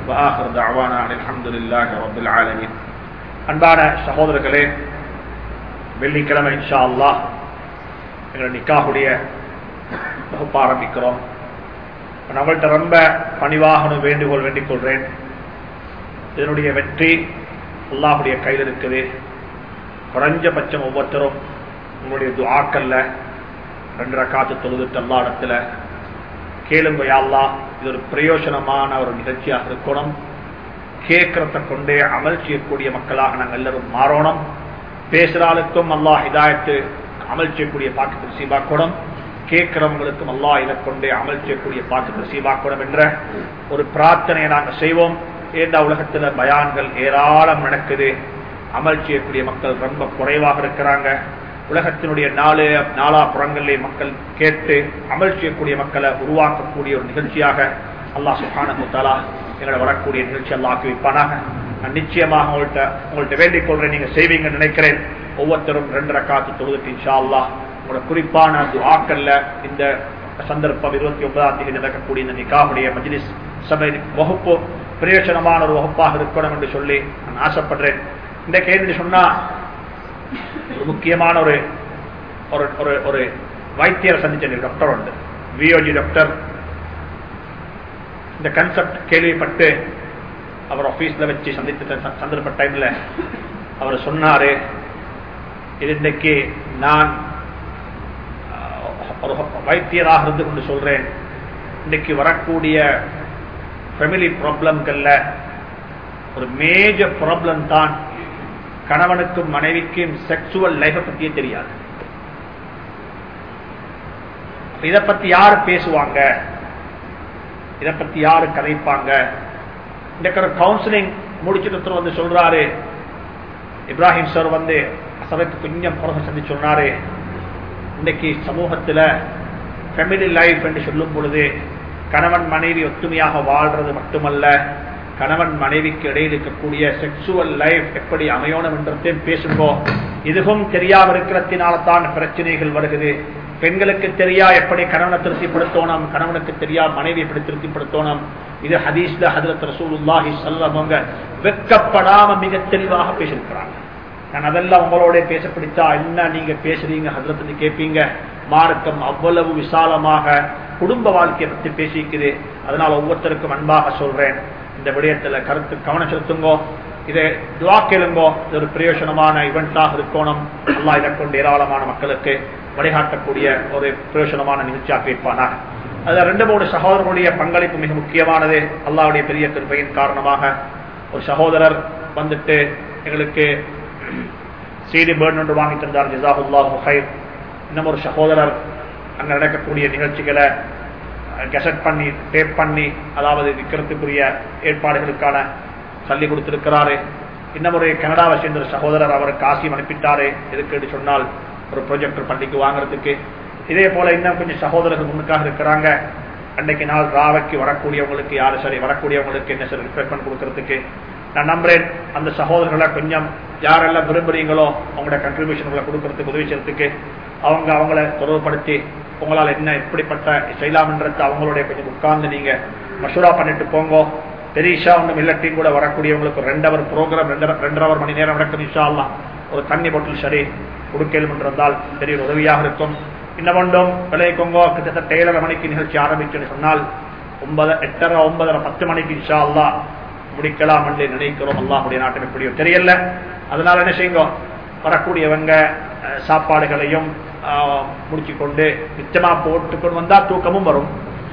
[SPEAKER 1] அன்பான சகோதரர்களே வெள்ளிக்கிழமை இன்ஷா அல்லாஹ் எங்கள் நிக்காவுடைய வகுப்பு ஆரம்பிக்கிறோம் நம்மள்கிட்ட ரொம்ப பணிவாக வேண்டுகோள் வேண்டிக் கொள்றேன் இதனுடைய வெற்றி அல்லாஹுடைய கையில் இருக்குது குறைஞ்சபட்சம் ஒவ்வொருத்தரும் உங்களுடைய துஆக்கல்ல ரெண்டு ரக்காத்து தொழுதுட்டு எல்லா இடத்துல கேளுங்க யாழ்லா இது ஒரு பிரயோஜனமான ஒரு நிகழ்ச்சியாக இருக்கணும் கேட்கறத கொண்டே அமல் செய்யக்கூடிய மக்களாக நாங்கள் எல்லாரும் மாறணும் பேசுறாளுக்கும் அல்லாஹ் இதாயத்து அமல் செய்யக்கூடிய பாக்கத்தில் சீபாக்கணும் கேட்கிறவங்களுக்கும் அல்லாஹ் இதை கொண்டே அமல் செய்யக்கூடிய பாக்கத்தில் சீபாக்கணும் என்ற ஒரு பிரார்த்தனையை நாங்கள் செய்வோம் ஏண்டா உலகத்துல பயான்கள் ஏராளம் நடக்குது அமல் செய்யக்கூடிய மக்கள் ரொம்ப குறைவாக இருக்கிறாங்க உலகத்தினுடைய நாலு நாலா புறங்களிலே மக்கள் கேட்டு அமல் செய்யக்கூடிய மக்களை உருவாக்கக்கூடிய ஒரு நிகழ்ச்சியாக அல்லாஹ் சுஹான முத்தாலா எங்களை வரக்கூடிய நிகழ்ச்சி அல்லா ஆக்கி வைப்பானாக நான் நிச்சயமாக உங்கள்கிட்ட உங்கள்கிட்ட வேண்டிக் கொள்றேன் நீங்க செய்வீங்கன்னு நினைக்கிறேன் ஒவ்வொருத்தரும் ரெண்டு ரக்காத்து தொழுதுட்டு இன்ஷா அல்லா உங்களோட குறிப்பான துஆக்கல்ல இந்த சந்தர்ப்பம் இருபத்தி ஒன்பதாம் தேதி நடக்கக்கூடிய இந்த நிக்காவுடைய மஜ்லிஸ் சபை வகுப்பு பிரயோஜனமான ஒரு வகுப்பாக இருக்கணும் என்று சொல்லி நான் ஆசைப்படுறேன் இந்த கேள்வி சொன்னா ஒரு முக்கியமான ஒரு ஒரு ஒரு ஒரு வைத்தியரை சந்திச்ச டாக்டர் உண்டு வியோஜி டாக்டர் இந்த கன்செப்ட் கேள்விப்பட்டு அவர் ஆபீஸ்ல வச்சு சந்தித்த சந்தர்ப்ப டைம்ல அவர் சொன்னாரு இது இன்னைக்கு நான் ஒரு வைத்தியராக இருந்து கொண்டு சொல்றேன் இன்னைக்கு வரக்கூடிய ஃபேமிலி ப்ராப்ளம்கள்ல ஒரு மேஜர் ப்ராப்ளம் தான் கணவனுக்கும் மனைவிக்கும் செக்ஸுவல் லைஃபை பத்தியே தெரியாது இதை பத்தி யாரு பேசுவாங்க இதை பத்தி யாரு கதைப்பாங்க இன்னைக்கு ஒரு கவுன்சிலிங் முடிச்சுட்டு வந்து சொல்றாரு இப்ராஹிம் சார் வந்து சபைக்கு கொஞ்சம் பிறகு சந்தி சொன்னாரு இன்னைக்கு சமூகத்துல ஃபேமிலி லைஃப் என்று சொல்லும் பொழுது கணவன் மனைவி ஒத்துமையாக வாழ்றது மட்டுமல்ல கணவன் மனைவிக்கு இடையில் இருக்கக்கூடிய செக்ஸுவல் லைஃப் எப்படி அமையணும் என்றதையும் பேசுங்கோ இதுவும் தெரியாம இருக்கிறதுனால தான் பிரச்சனைகள் வருகிறது பெண்களுக்கு தெரியா எப்படி கணவனை திருப்திப்படுத்தணும் கணவனுக்கு தெரியா மனைவி எப்படி திருப்திப்படுத்தணும் இது ஹதீஸ்ல ஹதரத் ரசூலுல்லாஹி சல்லவங்க வெக்கப்படாம மிக தெளிவாக பேசியிருக்கிறாங்க நான் அதெல்லாம் உங்களோட பேச பிடிச்சா என்ன நீங்க பேசுறீங்க ஹதரத்து கேட்பீங்க மார்க்கம் அவ்வளவு விசாலமாக குடும்ப வாழ்க்கையை பத்தி பேசிக்குது அதனால ஒவ்வொருத்தருக்கும் அன்பாக சொல்றேன் இந்த விடயத்துல கருத்து கவனம் செலுத்துங்கோ இதை துவா கேளுங்கோ இது ஒரு பிரயோஜனமான இவெண்டாக இருக்கணும் அல்லா இதை கொண்டு ஏராளமான மக்களுக்கு வழிகாட்டக்கூடிய ஒரு பிரயோஜனமான நிகழ்ச்சியாக இருப்பானாக அதுல ரெண்டு மூணு சகோதரர்களுடைய பங்களிப்பு மிக முக்கியமானது அல்லாவுடைய பெரிய கிருப்பையின் காரணமாக ஒரு சகோதரர் வந்துட்டு எங்களுக்கு சீடி பேர்ன் ஒன்று வாங்கி தந்தார் ஜிசாஹுல்லா ஹைர் இன்னும் ஒரு சகோதரர் அங்க நடக்கக்கூடிய நிகழ்ச்சிகளை கெசட் பண்ணி டேப் பண்ணி அதாவது விற்கிறதுக்குரிய ஏற்பாடுகளுக்கான சொல்லி கொடுத்திருக்கிறாரு இன்னும் ஒரு கனடாவை சேர்ந்த ஒரு சகோதரர் அவர் காசியம் அனுப்பிட்டாரு எதுக்கு சொன்னால் ஒரு ப்ரொஜெக்டர் பள்ளிக்கு வாங்குறதுக்கு இதே போல இன்னும் கொஞ்சம் சகோதரர்கள் முன்னுக்காக இருக்கிறாங்க அன்னைக்கு நாள் ராவைக்கு வரக்கூடியவங்களுக்கு யாரு சரி வரக்கூடியவங்களுக்கு என்ன சரி ரிஃப்ரெஷ்மெண்ட் கொடுக்கறதுக்கு நான் நம்புறேன் அந்த சகோதரர்களை கொஞ்சம் யாரெல்லாம் விரும்புறீங்களோ அவங்களோட கண்ட்ரிபியூஷன்களை கொடுக்கறதுக்கு உதவி செய்யறதுக்கு அவங்க அவங்கள தொடர்புபடுத்தி உங்களால் என்ன எப்படிப்பட்ட செய்யலாம்ன்றது அவங்களுடைய கொஞ்சம் உட்கார்ந்து நீங்க மசூரா பண்ணிட்டு போங்க பெரியஷா ஒன்றும் இல்லட்டியும் கூட வரக்கூடியவங்களுக்கு ஒரு ரெண்டு அவர் ப்ரோக்ராம் ரெண்டு ரெண்டரை அவர் மணி நேரம் நடக்கும் இன்ஷா அல்லாஹ் ஒரு தண்ணி பாட்டில் சரி கொடுக்கலும் என்றால் பெரிய ஒரு உதவியாக இருக்கும் இன்னும் ஒன்றும் விளைவிக்கோங்க கிட்டத்தட்ட ஏழரை மணிக்கு நிகழ்ச்சி ஆரம்பிச்சுன்னு சொன்னால் ஒன்பது எட்டரை ஒன்பதரை பத்து மணிக்கு இன்ஷா அல்லாஹ் முடிக்கலாம் என்று நினைக்கிறோம் அல்லாஹுடைய நாட்டுக்கு எப்படியோ தெரியல அதனால என்ன செய்யுங்க வரக்கூடியவங்க அஹ், சாப்பாடுகளையும் முடிச்சு கொண்டு மிச்சமா போட்டு கொண்டு வந்தா தூக்கமும் வரும்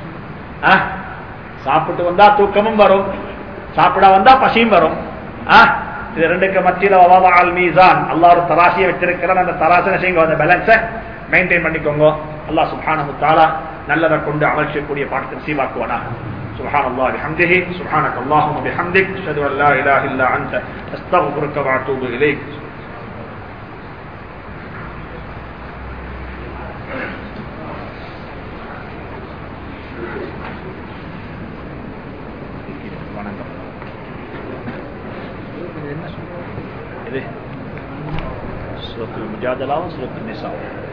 [SPEAKER 1] ஆ? சாப்பிட்டு வந்தா தூக்கமும் வரும் சாப்பிட வந்தா பசியும் வரும் ஆ? இது ரெண்டுக்கு மத்தியில வவால் மீசான் அல்லாஹ் ஒரு தராசியை வச்சிருக்கிறான் அந்த தராசனை செய்யுங்க அந்த பேலன்ஸை மெயின்டைன் பண்ணிக்கோங்க அல்லாஹ் சுப்ஹானஹு தஆலா நல்லதை கொண்டு அமல் செய்யக்கூடிய பாடத்தை சீவாக்குவானா سبحان الله بحمده سبحانك اللهم وبحمدك اشهد ان لا اله الا انت استغفرك واتوب اليك இது سورة المجادلة وسورة النساء